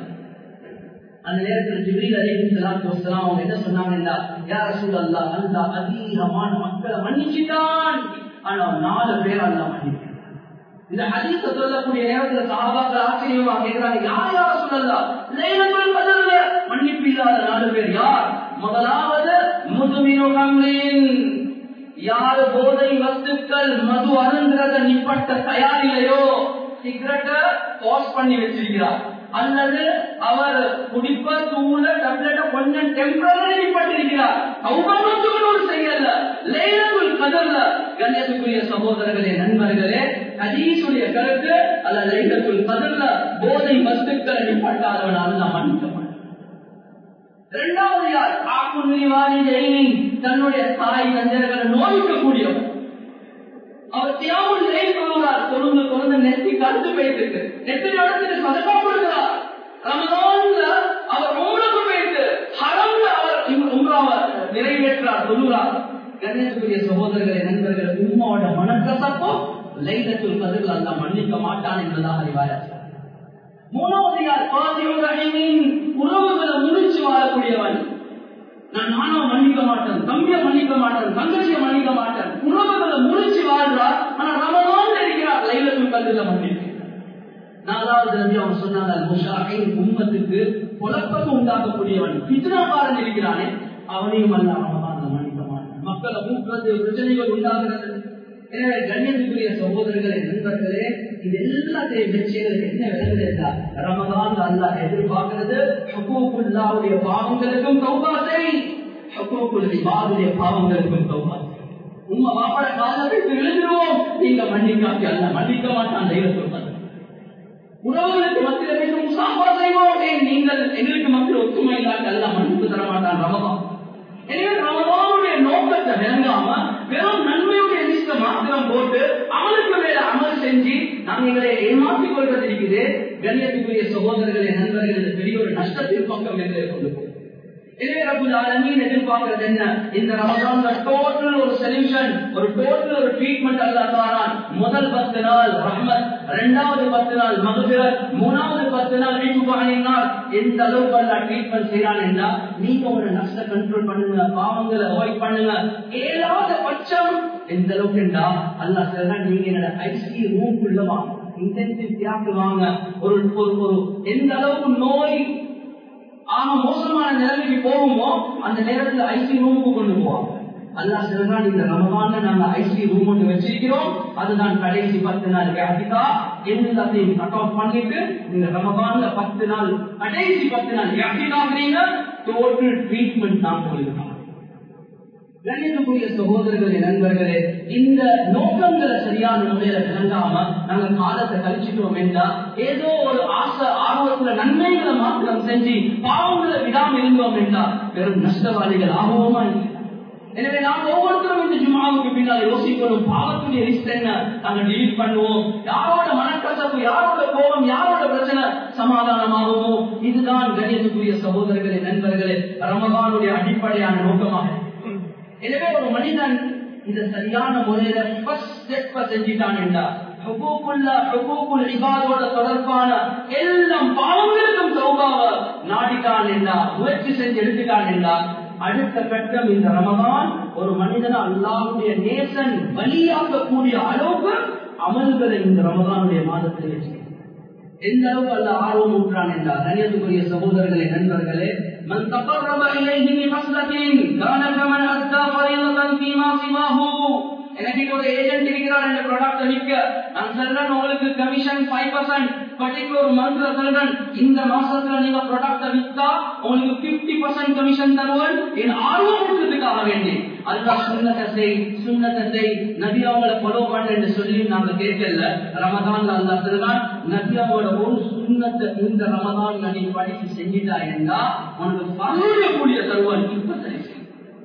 அந்த நேரத்தில் ஜிப்ரீல் அலைஹி ஸலாத்து வஸலாம் அவங்க என்ன சொன்னாங்கன்னா யா ரசூலல்லாஹ் அல்லாஹ் அதிகமான மக்களை மன்னிச்சிட்டான் ஆனா நாலு பேர் அல்லாஹ் மன்னிக்கிறான் இந்த ஹதீஸ சொல்லக்கூடிய நேரத்துல சஹாபாக்கள் ஆச்சரியமா கேட்கிறாங்க யார் யார் சொல்லலாம் லைலத்துல் கத்ர்ல மன்னிப்பு இல்லாத நாலு பேர் யார் முதலாவது முதுமினு கம்ரின் யார் போதை வஸ்துக்கள் மது அருந்திரத நிப்பட்ட தயாரிலையோ சிகரெட்டை பாஸ் பண்ணி வச்சிருக்கிறார் அல்லது அவர் குடிப்ப தூள டப்லெட்ட கொஞ்சம் டெம்பரரி நிப்பட்டிருக்கிறார் சௌகரியத்துக்கு ஒரு செய்யல லேலத்துல் கதர்ல கண்ணியத்துக்குரிய சகோதரர்களே நண்பர்களே ஹதீஸுடைய கருத்து அல்ல லைலத்துல் கதர்ல போதை வஸ்துக்களை நிப்பட்டாதவனால நாம் மன்னிக்க மாட்டோம் இரண்டாவது யார் ஆக்குன்னிவாரிஜைனி தன்னுடைய தாய் தந்தையர்களை நோய்க்கக்கூடியவர் அவர் தியாகம் நிலை சொல்லுகிறார் தொழுந்து தொழுந்து நெத்தி கருத்து போயிட்டு நெத்தி நடத்திட்டு சதக்கா கொடுக்கிறார் ரமதான்ல அவர் உம்ரக்கு போயிட்டு ஹரம்ல அவர் உம்ராவை நிறைவேற்றார் சொல்லுகிறார் கணேசக்குரிய சகோதரர்களை நண்பர்கள் உம்மாவோட மனக்கசப்போ லைலத்துல் கதிர்கள் அல்ல மன்னிக்க மாட்டான் என்பதாக அறிவாயாச்சு மூணாவது யார் பாதியோரணியின் உறவுகளை முறிச்சு வாழக்கூடியவன் நான் நானும் மன்னிக்க மாட்டேன் தம்பியை மன்னிக்க மாட்டேன் தங்கச்சியை மன்னிக்க மாட்டேன் உறவுகளை முறிச்சு வாழ்றார் ஆனா ரமதான் இருக்கிறார் லைலத்துல் கதிரில மன்னிப்பு நாலாவது நபி அவங்க சொன்னாங்க முஷாஹின் உம்மத்துக்கு குழப்பத்தை உண்டாக்கக்கூடியவன் பித்னாக்காரன் இருக்கிறானே அவனையும் அல்ல ரமதான் மன்னிக்க மாட்டான் மக்களை மூக்கிறது பிரச்சனைகள் உண்டாகிறது எனவே கண்ணியத்துக்குரிய சகோதரர்களே நண்பர்களே இது எல்லாத்தையும் விஷயங்களுக்கு என்ன விளங்குது என்றால் ரமதான் அல்லாஹ் எதிர்பார்க்கிறது ஹுகூக்குல்லாவுடைய பாவங்களுக்கும் தௌபா செய் ஹுகூக்குல் இபாதுடைய பாவங்களுக்கும் தௌபா உங்க மாப்பட காலத்துக்கு விழுந்துருவோம் நீங்க மன்னிக்காட்டி அல்ல மன்னிக்க மாட்டான் தெய்வ சொல்றது உறவுகளுக்கு மத்தியில் மீண்டும் சாப்பா செய்வோம் ஏன் நீங்கள் எங்களுக்கு மக்கள் ஒத்துமை இல்லாட்டி அல்ல மன்னிப்பு தர மாட்டான் ரமதான் எனவே ரமதானுடைய நோக்கத்தை விளங்காம வெறும் நன்மையுடைய லிஸ்ட மாத்திரம் போட்டு அமலுக்கு மேல அமல் செஞ்சு நாங்க எங்களை ஏமாற்றிக் கொள்வது இருக்குது கண்ணியத்துக்குரிய சகோதரர்களே நண்பர்கள் இது பெரிய ஒரு நஷ்டத்தின் பக்கம் என்று கொண்டு போகும் எனவே ரபுல் ஆலமீன் எதிர்பார்க்கிறது என்ன இந்த ரமதான்ல டோட்டல் ஒரு சொல்யூஷன் ஒரு டோட்டல் ஒரு ட்ரீட்மெண்ட் அல்லாஹ் தாரான் முதல் பத்து நாள் ரஹ்மத் இரண்டாவது பத்து நாள் மகபிரத் மூணாவது பத்து நாள் வீட்டுப்பாணினால் எந்த அளவுக்கு அல்ல ட்ரீட்மெண்ட் செய்யறான் என்றா நீங்க உங்களோட நஷ்ட கண்ட்ரோல் பண்ணுங்க பாவங்களை அவாய்ட் பண்ணுங்க ஏழாவது பட்சம் எந்த அளவுக்கு என்றா அல்லாஹ் சொல்றான் நீங்க என்னோட ஐசி ரூம்குள்ள வாங்க இன்டென்சிவ் தியாக்கு வாங்க ஒரு ஒரு- ஒரு எந்த அளவுக்கு நோய் ஆக மோசமான நிலைமைக்கு போகுமோ அந்த நேரத்துல ஐசி ரூமுக்கு கொண்டு போவாங்க அல்லாஹ் சொல்றான் இந்த ரமதான்ல நாங்க ஐசி ரூம் ஒன்று வச்சிருக்கிறோம் அதுதான் கடைசி பத்து நாள் வியாதிக்கா எல்லாத்தையும் கட் ஆஃப் பண்ணிட்டு இந்த ரமதான்ல பத்து நாள் கடைசி பத்து நாள் வியாதிக்காகிறீங்க டோட்டல் ட்ரீட்மெண்ட் தான் உங்களுக்கு கண்ணியத்துக்குரிய சகோதரர்களே நண்பர்களே இந்த நோக்கங்களை சரியான முறையில விளங்காம நாங்க காலத்தை கழிச்சுட்டோம் என்றா ஏதோ ஒரு ஆசை ஆர்வத்துல நன்மைகளை மாத்திரம் செஞ்சு பாவங்களை விடாம இருந்தோம் என்றா பெரும் நஷ்டவாதிகள் ஆகவுமா இல்லை எனவே நாம் ஒவ்வொருத்தரும் இந்த ஜுமாவுக்கு பின்னால் யோசிக்கணும் பாவத்துடைய லிஸ்ட் என்ன நாங்க டெலீட் பண்ணுவோம் யாரோட மனக்கசப்பு யாரோட கோபம் யாரோட பிரச்சனை சமாதானமாகுமோ இதுதான் கணியத்துக்குரிய சகோதரர்களே நண்பர்களே ரமகானுடைய அடிப்படையான நோக்கமாக எனவே ஒரு மனிதன் இந்த சரியான முறையில ஃபர்ஸ்ட் ஸ்டெப் செஞ்சிட்டான் என்றா ஹுகூக்குல்ல ஹுகூக்குல் இபாதோட தொடர்பான எல்லாம் பாவங்களுக்கும் தௌபாவ நாடிட்டான் என்றா முயற்சி செஞ்சு எடுத்துட்டான் என்றா அடுத்த கட்டம் இந்த ரமதான் ஒரு மனிதனை அல்லாஹ்வுடைய நேசன் பலியாக்கக்கூடிய அளவுக்கு அமல்களை இந்த ரமதானுடைய மாதத்தில் வச்சிருக்கிறார் எந்த அளவுக்கு அல்ல ஆர்வம் ஊற்றான் என்றால் கண்ணியத்துக்குரிய சகோதரர்களே நண்பர்களே من تقرب إليه بخصلة كان كمن أدى فريضة فيما سواه எனக்கு ஒரு ஏஜென்ட் இருக்கிறார் இந்த ப்ராடக்ட் விற்க நான் சொல்றேன் உங்களுக்கு கமிஷன் ஃபைவ் பர்சன்ட் பர்டிகுலர் மந்த்ல சொல்றேன் இந்த மாசத்துல நீங்க ப்ராடக்ட் வித்தா உங்களுக்கு பிப்டி பர்சன்ட் கமிஷன் தருவன் என் ஆர்வம் கொடுத்ததுக்காக வேண்டி அல்லாஹ் சுண்ணத்தை செய் சுண்ணத்தை செய் நபி அவங்கள ஃபாலோ பண்ண என்று சொல்லி நாங்க கேட்கல ரமதான் அல்லாஹ் சொல்றான் நபி அவங்களோட ஒரு சுண்ணத்தை இந்த ரமதான் நீ படிச்சு செஞ்சிட்டா என்றா உனக்கு பருவக்கூடிய தருவான் இப்ப சரி செய்.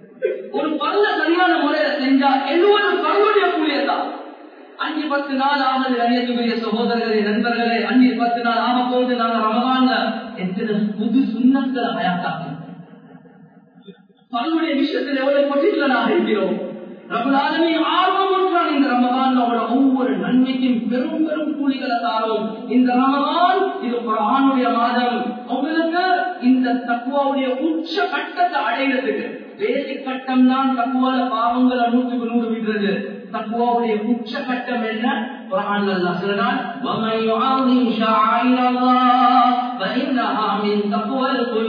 ஒரு பல்ல சரியான முறையில செஞ்சா எழுவது பருவடைய கூடியதான் அஞ்சு பத்து நாள் ஆனது அறியத்துக்குரிய சகோதரர்களே நண்பர்களே அஞ்சு பத்து நாள் ஆக போது நாங்க ரமதான்ல எத்தனை புது சுண்ணங்களை அயாத்தாக்கணும் தன்னுடைய விஷயத்தில் எவ்வளவு பொசிஷனாக இருக்கிறோம் ரமலானமே ஆர்வமுற்றான் இந்த ரமதான் அவரோட ஒவ்வொரு நன்மைக்கும் பெரும் பெரும் கூலிகளை தாரும் இந்த ரமதான் இது குரானுடைய மாதம் உங்களுக்கு இந்த தக்குவாவுடைய உச்ச கட்டத்தை அடைகிறதுக்கு பேசிக் கட்டம் தான் தக்குவால பாவங்களை நூற்றுக்கு நூறு விடுறது தக்குவாவுடைய உச்ச கட்டம் என்ன குரான் அல்லாஹ் சொல்றான் وَمَن يُعَظِّمْ شَعَائِرَ اللَّهِ فَإِنَّهَا مِن تَقْوَى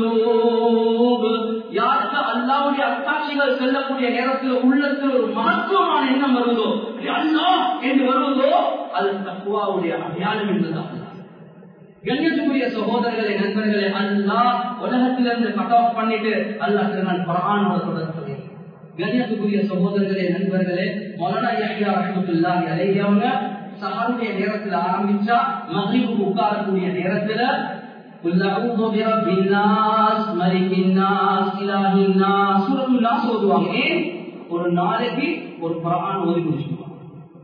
الْقُلُوبِ யாருக்கு அல்லாவுடைய அத்தாட்சிகள் செல்லக்கூடிய நேரத்தில் உள்ளத்தில் ஒரு மகத்துவமான எண்ணம் வருவதோ அல்லா என்று வருவதோ அது தக்குவாவுடைய அடையாளம் என்பதுதான் கண்ணியத்துக்குரிய சகோதரர்களே நண்பர்களே அல்லா உலகத்திலிருந்து கட் ஆஃப் பண்ணிட்டு அல்லாஹ் நான் குரானோட தொடர்பு கண்ணியத்துக்குரிய சகோதரர்களே நண்பர்களே மொலனா யஹ்யா ரஹ்மத்துல்லாஹி அலைஹி அவங்க சஹாருடைய நேரத்துல ஆரம்பிச்சா மக்ரிபுக்கு உட்காரக்கூடிய நேரத்துல قل أعوذ برب الناس ملك الناس إله الناس سورة الناس ஓதுவாங்க ஏன் ஒரு நாளைக்கு ஒரு குரான் ஓதி முடிச்சுக்குவாங்க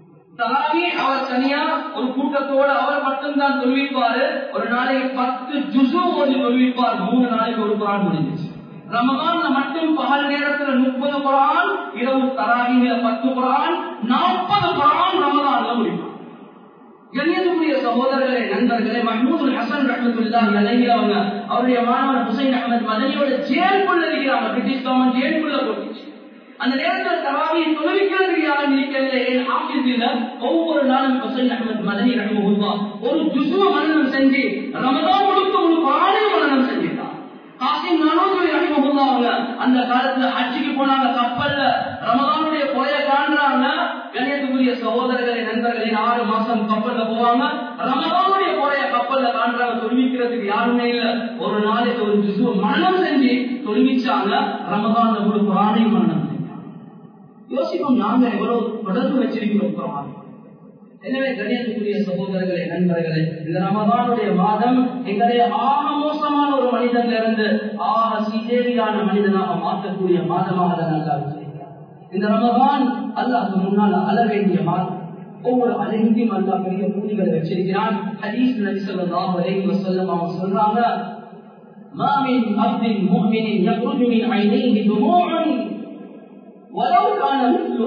தலாவி அவர் தனியா ஒரு கூட்டத்தோட அவர் மட்டும்தான் தொழுவிப்பாரு ஒரு நாளைக்கு பத்து ஜுசு ஓதி தொழுவிப்பார் மூணு நாளைக்கு ஒரு குரான் முடிஞ்சிச்சு ரமதான்ல மட்டும் பகல் நேரத்துல முப்பது குரான் இரவு தராவியில பத்து குரான் நாற்பது குரான் ரமதான்ல முடிப்பார் கண்ணியத்துக்குரிய சகோதரர்களே நண்பர்களே மஹமூதுல் ஹசன் ரஹமத்துல்லாஹி அலைஹி அவங்க அவருடைய மாணவர் ஹுசைன் அகமது மதனியோட ஜெயிலுக்குள்ள இருக்கிறாங்க பிரிட்டிஷ் கவர்மெண்ட் ஜெயிலுக்குள்ள போட்டுச்சு அந்த நேரத்தில் தராவியை தொழுவிக்கிறதுக்கு யாரும் இருக்கவில்லை என் ஆபீஸில் ஒவ்வொரு நாளும் ஹுசைன் அகமது மதனி ரஹமுல்லா ஒரு ஜுசுவ மனநம் செஞ்சு ரமதான் முழுக்க ஒரு பானை மனநம் செஞ்சிட்டார் காசிம் நானூறு ரஹமுல்லா அவங்க அந்த காலத்துல ஹஜ்ஜிக்கு போனாங்க கப்பல்ல ரமதானுடைய கொலைய காண்றாங்க கண்ணியத்துக்குரிய சகோதரர்களை நண்பர்களை ஆறு மாசம் கப்பல்ல போவாங்க ரமதானுடைய கொலைய கப்பல்ல காண்றாங்க தொழுவிக்கிறதுக்கு யாருமே இல்ல ஒரு நாளைக்கு ஒரு ஜிசுவ மரணம் செஞ்சு தொழுவிச்சாங்க ரமதான்ல ஒரு குரானை மரணம் செஞ்சாங்க யோசிப்போம் நாங்க எவ்வளவு தொடர்பு வச்சிருக்கிறோம் குரான் எனவே கணியத்துக்குரிய சகோதரர்களே நண்பர்களே இந்த ரமதானுடைய மாதம் எங்களை ஆக மோசமான ஒரு மனிதன்ல இருந்து ஆக சீதேவியான மனிதனாக மாற்றக்கூடிய மாதமாக அதை நல்லா வச்சிருக்கிறார் இந்த ரமதான் அல்லாஹ் முன்னால் அழ வேண்டிய மாதம் ஒவ்வொரு அழகியும் அல்லாஹ் பெரிய கூலிகளை வச்சிருக்கிறான் ஹதீஸ் நபி ஸல்லல்லாஹு அலைஹி வஸல்லம் அவங்க சொல்றாங்க ما من عبد مؤمن يخرج من عينيه دموع ولو كان مثل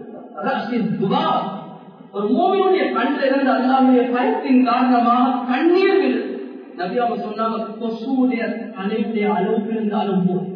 رأس الذباب ஒரு மூவியுடைய கண்ணில் இருந்து அல்லாவுடைய பயத்தின் காரணமாக கண்ணீர் விழு நபி அவங்க சொன்னாங்க கொசுடைய தலையுடைய அளவுக்கு இருந்தாலும் போதும்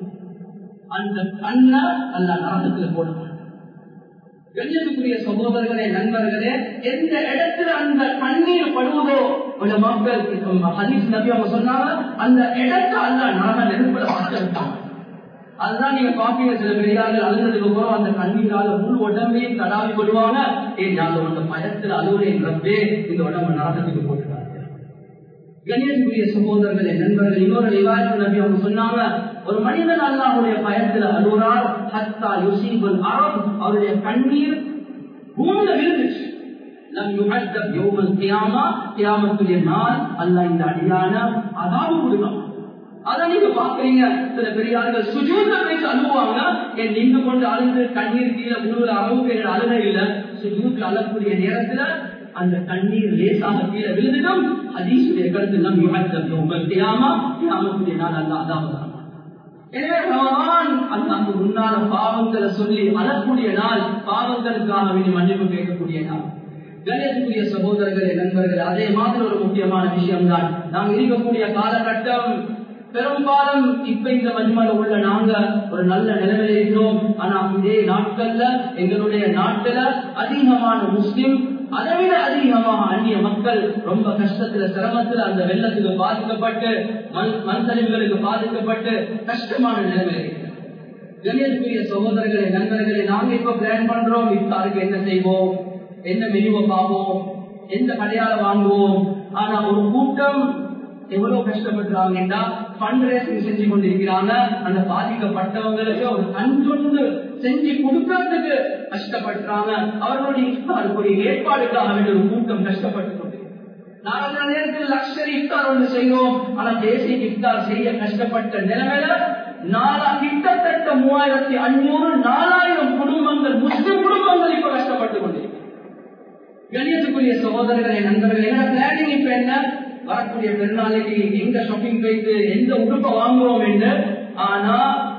அந்த கண்ணை அல்ல நரகத்துல போடுவாங்க கண்ணியத்துக்குரிய சகோதரர்களே நண்பர்களே எந்த இடத்துல அந்த கண்ணீர் படுவதோ உள்ள மக்கள் ஹதீஸ் நபி அவங்க சொன்னாங்க அந்த இடத்தை அல்ல நரக நெருப்புல பார்த்து அதுதான் நீங்க பாப்பீங்க சில பெரியார்கள் அழுந்ததுக்கு அப்புறம் அந்த கண்ணீரால முழு உடம்பையும் தடாவி கொள்வாங்க ஏன் நாங்க அந்த பயத்துல அழுவுறேன் ரப்பே இந்த உடம்பு நரகத்துக்கு போட்டுறாங்க கணியத்துக்குரிய சகோதரர்களே நண்பர்கள் இன்னொரு விவாதத்து நபி அவங்க சொன்னாங்க ஒரு மனிதன் அல்லாஹுடைய பயத்துல அழுகிறார் ஹத்தா யுசீபுல் அறம் அவருடைய கண்ணீர் பூமியில விழுந்துச்சு லம் யுஹத்தப் யௌமல் கியாமா கியாமத்துடைய நாள் அல்லாஹ் இந்த அடியான அதாவது கொடுக்கலாம் அதை நீங்க பாக்குறீங்க சில பெரியார்கள் சுஜூத்த பேசி அழுவாங்க என் நின்று கொண்டு அழுது கண்ணீர் கீழே முழுவ அளவுக்கு என் அழுக இல்ல சுஜூத்துல அழக்கூடிய நேரத்துல அந்த கண்ணீர் லேசாக கீழே விழுந்துடும் அதீசுடைய கருத்து நம் யுகத்தம் உங்கள் தியாமா தியாமத்துடைய நாள் அல்ல அதாவது எனவே ரமலான் அல்லாஹ் முன்னால பாவங்களை சொல்லி அழக்கூடிய நாள் பாவங்களுக்காக வேண்டி மன்னிப்பு கேட்கக்கூடிய நாள் கணேசக்குரிய சகோதரர்களே நண்பர்களே அதே மாதிரி ஒரு முக்கியமான விஷயம் தான் நாம் இருக்கக்கூடிய காலகட்டம் பெரும்பாலும் இப்ப இந்த மஜ்மல உள்ள நாங்க ஒரு நல்ல நிலைமையில இருக்கிறோம் ஆனா இதே நாட்கள்ல எங்களுடைய நாட்டுல அதிகமான முஸ்லிம் அதை விட அதிகமாக அந்நிய மக்கள் ரொம்ப கஷ்டத்துல சிரமத்துல அந்த வெள்ளத்துக்கு பாதிக்கப்பட்டு மண் மண் சரிவுகளுக்கு பாதிக்கப்பட்டு கஷ்டமான நிலைமையில கணியத்துக்குரிய சகோதரர்களே நண்பர்களே நாங்க இப்ப பிளான் பண்றோம் இஃப்தாருக்கு என்ன செய்வோம் என்ன மெனுவை பார்ப்போம் எந்த கடையால வாங்குவோம் ஆனா ஒரு கூட்டம் எவ்வளவு கஷ்டப்படுறாங்கன்னா ஃபண்ட் ரேசிங் செஞ்சு கொண்டிருக்கிறாங்க அந்த பாதிக்கப்பட்டவங்களுக்கு ஒரு கஞ்சொன்று செஞ்சு கொடுக்கறதுக்கு கஷ்டப்படுறாங்க அவர்களுடைய இஃப்தாருக்குரிய ஏற்பாடுக்காக வேண்டிய ஒரு கூட்டம் கஷ்டப்பட்டு கொண்டு நாங்கள் நேரத்தில் லக்ஷரி இஃப்தார் ஒன்று செய்வோம் ஆனா தேசிய இஃப்தார் செய்ய கஷ்டப்பட்ட நிலைமையில நாலா கிட்டத்தட்ட மூவாயிரத்தி அஞ்சூறு நாலாயிரம் குடும்பங்கள் முஸ்லிம் குடும்பங்கள் இப்ப கஷ்டப்பட்டு கொண்டிருக்கிறாங்க கணியத்துக்குரிய சகோதரர்களே நண்பர்கள் என்ன பிளானிங் இப்ப என்ன வரக்கூடிய பெருநாளைக்கு எங்க ஷாப்பிங் போயிட்டு எந்த உடுப்பை வாங்குவோம் என்று ஆனா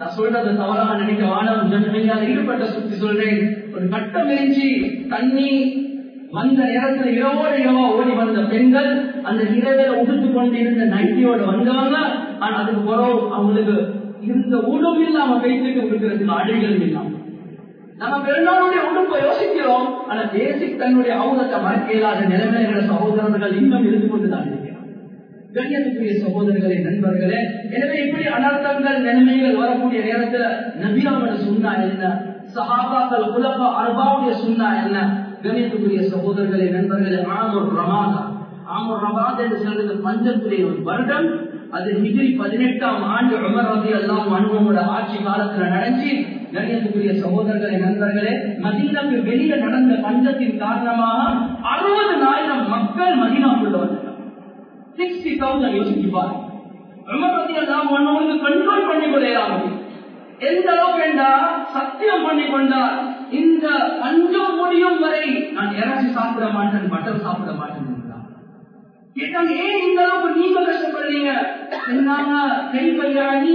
நான் சொல்றது தவறாக நினைக்க வானம் ஜனமையால் ஈடுபட்ட சுத்தி சொல்றேன் ஒரு கட்டம் எரிஞ்சி தண்ணி வந்த நேரத்துல இரவோட இரவா ஓடி வந்த பெண்கள் அந்த இரவில உடுத்து கொண்டு இருந்த நைட்டியோட வந்தவங்க ஆனா அதுக்கு பிறகு அவங்களுக்கு இருந்த உடும் இல்லாம பேசிட்டு கொடுக்கறதுக்கு ஆடைகள் இல்லாம நம்ம பெருநாளுடைய உடுப்பை யோசிக்கிறோம் ஆனா பேசிக் தன்னுடைய அவலத்தை மறக்க இயலாத நிலைமைகளை சகோதரர்கள் இன்னும் இருந்து கொண்டுதான் இருக்கிறோம் கண்ணியத்துக்குரிய சகோதரர்களே நண்பர்களே எனவே இப்படி அனர்த்தங்கள் நிலைமைகள் வரக்கூடிய நேரத்துல நபியாவோட சுண்ணா என்ன சஹாபாக்கள் உலக அர்பாவுடைய சுண்ணா என்ன கணியத்துக்குரிய சகோதரர்களே நண்பர்களே ஆமூர் ரமாதா ஆமூர் ரமாத் என்று சொல்றது பஞ்சத்துடைய ஒரு வருடம் அது டிகிரி பதினெட்டாம் ஆண்டு உமர் ரதி எல்லாம் அனுபவோட ஆட்சி காலத்துல நடந்து கணியத்துக்குரிய சகோதரர்களே நண்பர்களே மதீனாக்கு வெளியே நடந்த பஞ்சத்தின் காரணமாக அறுபதனாயிரம் மக்கள் மதீனாக்குள்ள வந்தாங்க சிக்ஸ்டி தௌசண்ட் யோசிச்சுப்பார் உமர் ரதி எல்லாம் ஒன்னவனுக்கு கண்ட்ரோல் பண்ணி கொள்ளையாக எந்த அளவுக்கு வேண்டா சத்தியம் பண்ணி கொண்டார் இந்த பஞ்சம் முடியும் வரை நான் இறச்சி சாப்பிட மாட்டேன் பட்டர் சாப்பிட மாட்டேன் கேட்டாங்க ஏன் இந்த அளவுக்கு நீங்க கஷ்டப்படுறீங்க சொன்னாங்க கைப்பையா நீ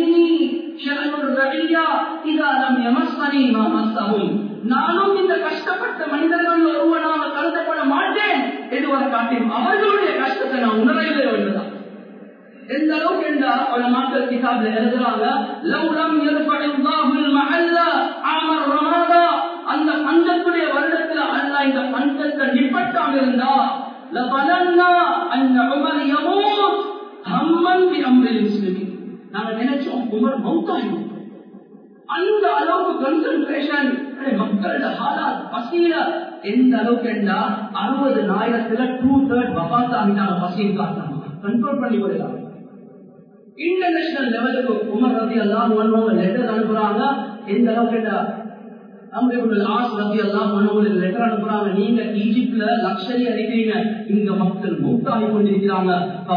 நானும் இந்த கஷ்டப்பட்ட மனிதர்கள் ஒருவனாக கருதப்பட மாட்டேன் என்று காட்டியும் அவர்களுடைய கஷ்டத்தை நான் உணரவில்லை என்றுதான் எந்த அளவுக்கு என்றா பல மக்கள் கிதாப்ல எழுதுறாங்க லவ்லம் எருபடில்லாஹுல் மஹல்ல ஆமர் ரமாதா அந்த பஞ்சத்துடைய வருடத்துல அல்லாஹ் இந்த பஞ்சத்தை நிப்பட்டாம இருந்தா லபலன்னா அன் உமர் யமூத் ஹம்மன் பி அம்ரில் முஸ்லிமின் நாங்க நினைச்சோம் உமர் மௌத்தாயும் அந்த அளவுக்கு கன்சன்ட்ரேஷன் மக்களோட ஹாலாத் பசியில எந்த அளவுக்கு என்றா அறுபது நாயிரத்துல டூ தேர்ட் வபாத் ஆகிட்டாங்க பசியின் காரணமா கண்ட்ரோல் பண்ணி விடுறாங்க இன்டர்நேஷனல் லெவலுக்கு உமர் ரதி எல்லாம் ஒன்னவங்க லெட்டர் அனுப்புறாங்க எந்த அளவுக்கு ஆஸ் ரதி எல்லாம் ஒன்னவங்களுக்கு லெட்டர் அனுப்புறாங்க நீங்க ஈஜிப்ட்ல லக்ஷரி அடிக்கிறீங்க இங்க மக்கள் மூத்தாகி கொண்டிருக்கிறாங்க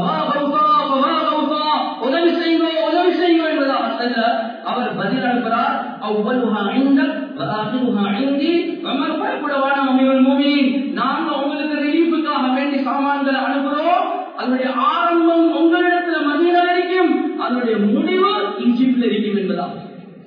உதவி செய்யுங்க உதவி செய்யுங்க என்பதாக அவர் பதில் அனுப்புறார் அவ்வளவுஹா ஐந்தக் வஆகிருஹா ஐந்தி உமர் பயப்படவான அமீருல் மூமினீன் நாங்க உங்களுக்கு ரிலீஃபுக்காக வேண்டி சாமான்களை அனுப்புறோம் அதனுடைய ஆரம்பம் உங்களிடத்துல மதீனா இருக்கும் அதனுடைய முடிவு ஈஜிப்ட்ல இருக்கும் என்பதாக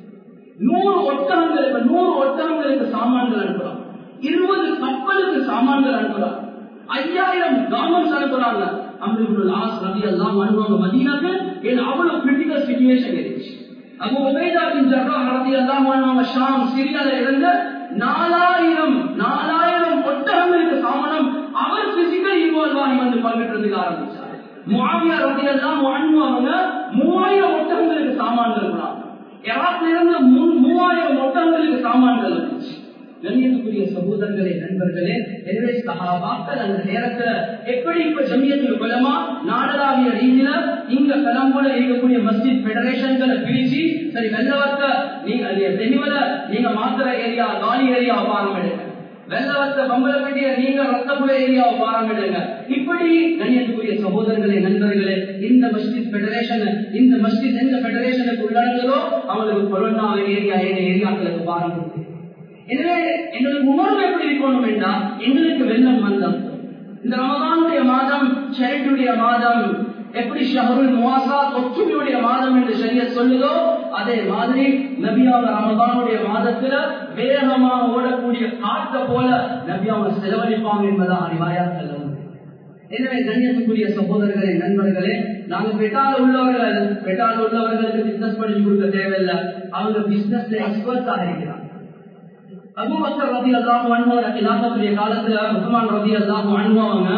நூறு ஒட்டகங்களுக்கு நூறு ஒட்டகங்களுக்கு சாமான்கள் அனுப்புறான் இருபது கப்பலுக்கு சாமான்கள் அனுப்புறான் ஐயாயிரம் கார்மெண்ட்ஸ் அனுப்புறாங்க அம்ரிபுல் ஆஸ் ரவி எல்லாம் அனுபவங்க மதீனாக்கு ஏன்னா அவ்வளவு கிரிட்டிக்கல் சுச்சுவேஷன் இருந்துச்சு அபு உபைதா பின் ஜர்ரா ரவி எல்லாம் அனுபவங்க ஷாம் சிரியால இருந்து நாலாயிரம் நாலாயிரம் ஒட்டகங்களுக்கு சாமானம் அவர் பிசிக்கல் இன்வால்வ் ஆகி வந்து பங்கேற்றதுக்கு ஆரம்பிச்சார் முவாவியா ரவி எல்லாம் அனுபவங்க மூவாயிரம் ஒட்டகங்களுக்கு சாமான்கள் போனாங்க ஈராக்ல இருந்து மூவாயிரம் ஒட்டங்களுக்கு சாமான்கள் இருந்துச்சு கண்ணியத்துக்குரிய சகோதரர்களே நண்பர்களே எனவே சகாபாக்கள் அந்த நேரத்துல எப்படி இப்ப ஜமியத்தில் குலமா நாடளாவிய ரீதியில இங்க கலம்புல இருக்கக்கூடிய மஸ்ஜித் பெடரேஷன்களை பிரிச்சு சரி வெள்ளவத்த நீங்க தெளிவல நீங்க மாத்திர ஏரியா காலி ஏரியா பாருங்க வெள்ளவத்த பம்பலப்பட்டிய நீங்க ரத்தபுர ஏரியாவை பாருங்க இப்படி கண்ணியத்துக்குரிய சகோதரர்களே நண்பர்களே இந்த மஸ்ஜித் பெடரேஷன் இந்த மஸ்ஜித் எந்த பெடரேஷனுக்கு உள்ளடங்குதோ அவங்களுக்கு கொரோனா ஏரியா ஏரியாக்களுக்கு பாருங்க எனவே எங்களுக்கு உணர்வு எப்படி இருக்கணும் என்றால் எங்களுக்கு வெள்ளம் வந்தம் இந்த ரமதானுடைய மாதம் சேரிட்டுடைய மாதம் எப்படி ஷஹருல் முவாசா ஒற்றுமையுடைய மாதம் என்று சரிய சொல்லுதோ அதே மாதிரி நபியாவ ரமதானுடைய மாதத்துல வேகமாக ஓடக்கூடிய காற்ற போல நபியாவை செலவழிப்பாங்க என்பதா அறிவாயாக்கள் எனவே கண்ணியத்துக்குரிய சகோதரர்களே நண்பர்களே நாங்க பெட்டால உள்ளவர்கள் பெட்டால உள்ளவர்களுக்கு பிசினஸ் பண்ணி கொடுக்க தேவையில்லை அவங்க பிசினஸ்ல எக்ஸ்பர்ட்ஸாக இருக்கிறாங்க அபூபக்கர் ரதி அல்லாஹு அன்ஹோட கிலாபத்துடைய காலத்துல உஸ்மான் ரதி அல்லாஹு அன்ஹோவங்க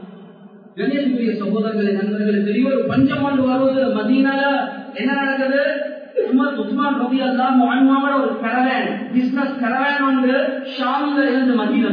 கணேசனுடைய சகோதரர்களே நண்பர்களே பெரிய ஒரு பஞ்சம் கொண்டு வருவது மதீனால என்ன நடக்குது உமர் உஸ்மான் ரதி அல்லாஹு அன்ஹோவோட ஒரு கரவேன் பிசினஸ் கரவேன் ஒன்று ஷாம்ல இருந்து மதீனா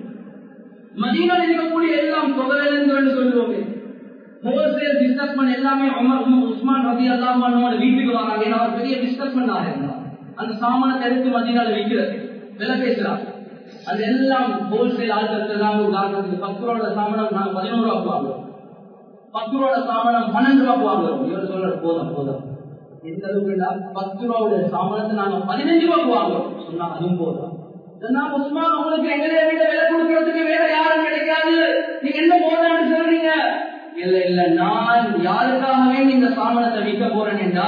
மதீனாவில் இருக்கக்கூடிய எல்லாம் தொகையிலிருந்து சொல்லுவோமே ஹோல்சேல் பிசினஸ் மேன் எல்லாமே உமர் உஸ்மான் ரதி அல்லாஹு அன்ஹோட வீட்டுக்கு வராங்க ஏன்னா அவர் பெரிய பிசினஸ் மேன் இருந்தார் அந்த சாமானத்தை எடுத்து மதீனால விற்கிறது விலை பேசுறாங்க அது எல்லாம் ஹோல்சேல் ஆட்கள் நாங்க உதாரணத்துக்கு பத்து ரூபாயோட சாமானம் நாங்க பதினோரு ரூபாய்க்கு வாங்குறோம் பத்து ரூபாயோட சாமானம் பன்னெண்டு ரூபாய்க்கு வாங்குறோம் இவர் சொல்ற போதும் போதும் எந்த அளவுக்கு பத்து ரூபாயோட சாமானத்தை நாங்க பதினஞ்சு ரூபாய்க்கு வாங்குறோம் சொன்னா அதுவும் போதும் உஸ்மான் உங்களுக்கு எங்களை விட விலை கொடுக்கறதுக்கு வேற யாரும் கிடைக்காது நீங்க என்ன போதான்னு சொல்றீங்க இல்ல இல்ல நான் யாருக்காகவே இந்த சாமானத்தை விற்க போறேன் என்றா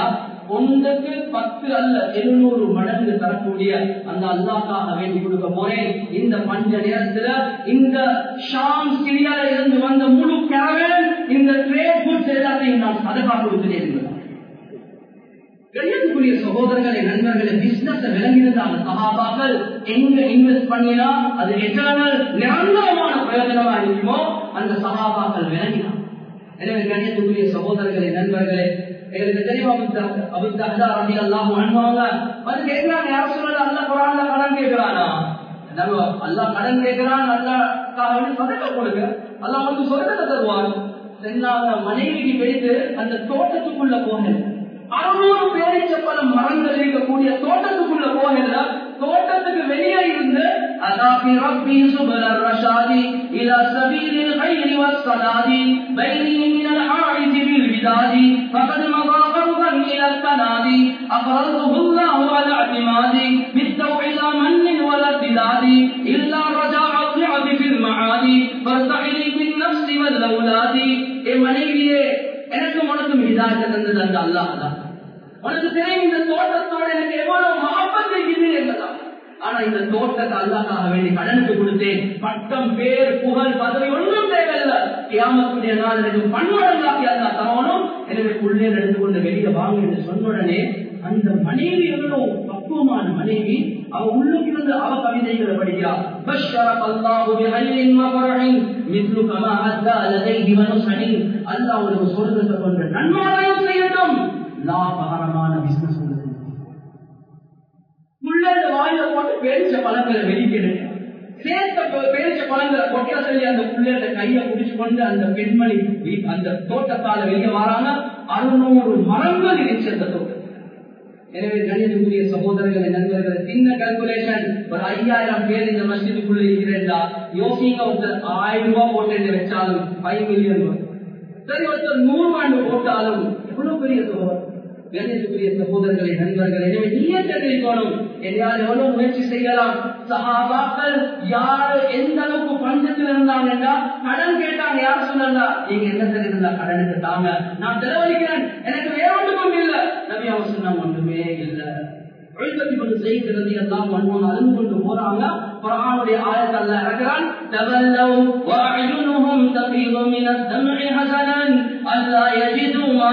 ஒன்றுக்கு பத்து அல்ல எழுநூறு மடங்கு தரக்கூடிய அந்த அல்லாக்காக வேண்டி கொடுக்க போறேன் இந்த பஞ்ச நேரத்துல இந்த ஷாம் சிரியால இருந்து வந்த முழு கேரவன் இந்த ட்ரேட் ஃபுட்ஸ் எல்லாத்தையும் நான் சதகா கொடுக்கிறேன் என்பது கண்ணியத்துக்குரிய சகோதரர்களை நண்பர்களை பிசினஸ் விளங்கியிருந்தாங்க சகாபாக்கள் எங்க இன்வெஸ்ட் பண்ணினா அது எட்டர்னல் நிரந்தரமான பிரயோஜனமா இருக்குமோ அந்த சகாபாக்கள் விளங்கினான் எனவே கண்ணியத்துக்குரிய சகோதரர்களை நண்பர்களே எங்களுக்கு தெரியும் அபுத்தா ரவி அல்லாஹ் அனுபவங்க அது கேட்கிறாங்க யார் சொல்லல அல்ல குரான்ல கடன் கேட்கிறானா அல்லாஹ் கடன் கேட்கிறான் அல்லாஹ் சதக்க கொடுங்க அல்லாஹ் வந்து சொர்க்கத்தை தருவான் சென்னாங்க மனைவிக்கு போயிட்டு அந்த தோட்டத்துக்குள்ள போகல அறுநூறு பேரிச்ச பல மரங்கள் இருக்கக்கூடிய தோட்டத்துக்குள்ள போகல தோட்டத்துக்கு வெளியே இருந்து அதாபி ரப்பி சுபல ரஷாதி இலா சபீலில் கைரி வஸ்ஸலாதி பைனி மினல் ஆயிதி பில் விதாதி ஃபகத் மதா கருதன் இலா التنادي أقرضه الله على اعتمادي بالتوعد من ولا ابتدادي إلا رجاء الضعف في المعادي فارتحلي بالنفس والأولاد إيه மனைவியே எனக்கும் உனக்கும் ஹிதாயத்தை தந்தது அந்த அல்லாஹ் தான் உனக்கு தெரியும் இந்த தோட்டத்தோட எனக்கு எவ்வளவு மகப்பத் இருக்குது என்பதான் ஆனா இந்த தோட்டத்தை அல்லாக்காக வேண்டி கடனுக்கு கொடுத்தேன் பட்டம் பேர் புகழ் பதவி ஒன்றும் தேவையில்லை கியாமத்துடைய நாள் எனக்கு பன்மடங்காக்கி அல்லா தரணும் எனவே உள்ளே நடந்து கொண்டு வெளியே வாங்க என்று சொன்ன உடனே அந்த மனைவி எவ்வளவு பக்குவமான மனைவி அவ உள்ளுக்கிருந்து அவ கவிதைகளை படிக்கிறார் بشرك الله بخير وفرح مثل كما أدى لديه ونصح அல்லாஹ் ஒரு சொர்க்கத்தை கொண்ட நன்மாராயம் செய்யட்டும் லாபகரமான பிசினஸ் உள்ள வாயில போட்டு பேரிச்ச பழங்களை வெளிக்கிடுங்க சேர்த்த பேரிச்ச பழங்களை கொட்ட சொல்லி அந்த புள்ளேட கைய பிடிச்சு கொண்டு அந்த பெண்மணி அந்த தோட்டத்தால வெளியே வராங்க அறுநூறு மரங்கள் இருந்துச்சு அந்த தோட்டம் எனவே கணிதக்குரிய சகோதரர்களை நண்பர்கள் சின்ன கல்குலேஷன் ஒரு ஐயாயிரம் பேர் இந்த மஸ்ஜிதுக்குள்ள இருக்கிறேன்டா யோசிங்க ஒருத்தர் ஆயிரம் ரூபாய் போட்டு வச்சாலும் ஃபைவ் மில்லியன் ரூபாய் சரி ஒருத்தர் நூறு ஆண்டு போட்டாலும் எவ்வளவு பெரிய சகோதரர் கணிதக்குரிய சகோதரர்களை நண்பர்கள் எனவே நீயே தெரிவிக்கணும் எதையால் எவ்வளவு முயற்சி செய்யலாம் சகாபாக்கள் யாரு எந்த அளவுக்கு பஞ்சத்தில் இருந்தாங்கன்னா கடன் கேட்டாங்க யார் சொல்லல நீங்க என்ன தெரியுதுல கடனுக்கு தாங்க நான் செலவழிக்கிறேன் எனக்கு வேற ஒன்றுக்கும் இல்ல நபி அவங்க சொன்னாங்க ஒன்றுமே இல்ல எழுபத்தி பத்து செய்கிறது எல்லாம் ஒன்றும் அழுந்து கொண்டு போறாங்க குரானுடைய ஆயத்தல்ல இறக்கிறான் تولوا وأعينهم تفيض من الدمع حسنا ألا يجدوا ما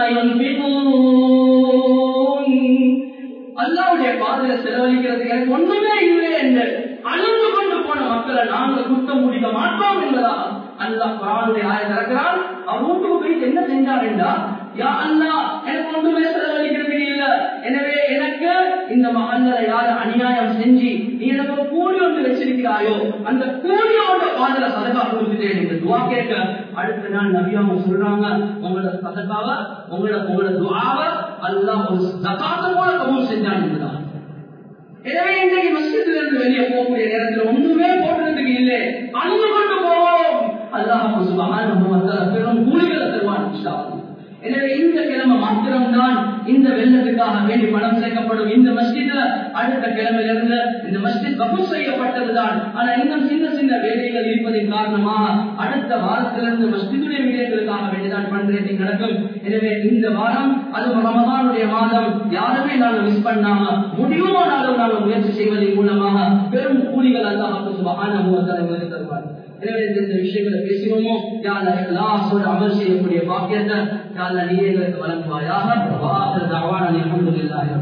ينفقون அல்லாவுடைய பாதையில செலவழிக்கிறதுக்கு எனக்கு ஒண்ணுமே இல்லை என்று அழிந்து கொண்டு போன மக்களை நாங்கள் குற்றம் முடிக்க மாட்டோம் என்பதா அல்லாஹ் குரானுடைய ஆயத்தை இறக்கிறான் அவர் வீட்டுக்கு போயிட்டு என்ன செஞ்சார் என்றா யா அல்லா எனக்கு ஒன்றுமே செலவழிக்கிறதுக்கு இல்ல எனவே எனக்கு இந்த மகன்ல யாரு அநியாயம் செஞ்சு நீ எனக்கு ஒரு கூலி ஒன்று வச்சிருக்கிறாயோ அந்த கூலியோட பாதல சதகா கொடுத்துட்டேன் என்று துவா கேட்க அடுத்த நாள் நபியாம சொல்றாங்க உங்களோட சதகாவ உங்களோட உங்களோட துவாவ அல்லாஹ் ஒரு சகாத்த போல கபூல் செஞ்சான் என்பதான் எனவே இன்றைக்கு மஸ்ஜித்ல இருந்து வெளியே போகக்கூடிய நேரத்தில் ஒண்ணுமே போடுறதுக்கு இல்லை அழுது கொண்டு போவோம் அல்லாஹ் சுபஹானஹு வ தஆலா பெரும் கூலிகளை தருவான் இன்ஷா அல்லாஹ் எனவே இந்த கிழமை மாத்திரம்தான் இந்த வெள்ளத்துக்காக வேண்டி பணம் சேர்க்கப்படும் இந்த மஸ்ஜித்ல அடுத்த கிழமையிலிருந்து இந்த மஸ்ஜித் வகுப்பு செய்யப்பட்டதுதான் ஆனா இன்னும் சின்ன சின்ன வேலைகள் இருப்பதன் காரணமாக அடுத்த வாரத்திலிருந்து மஸ்ஜிதுடைய விடயங்களுக்காக வேண்டிதான் பண்றேன் நடக்கும் எனவே இந்த வாரம் அது ரமதானுடைய மாதம் யாருமே நாங்கள் மிஸ் பண்ணாம முடியுமானாலும் நாங்கள் முயற்சி செய்வதன் மூலமாக பெரும் கூலிகள் அல்லாஹ் சுபஹானஹு வ தஆலா தருவார் எனவே இந்த விஷயங்களை பேசினோமோ யார இஹ்லாஸோட அமல் செய்யக்கூடிய பாக்கியத்தை யார நீ எங்களுக்கு வழங்குவாயாக வாஹர் தஅவானா அல்ஹம்துலில்லாஹி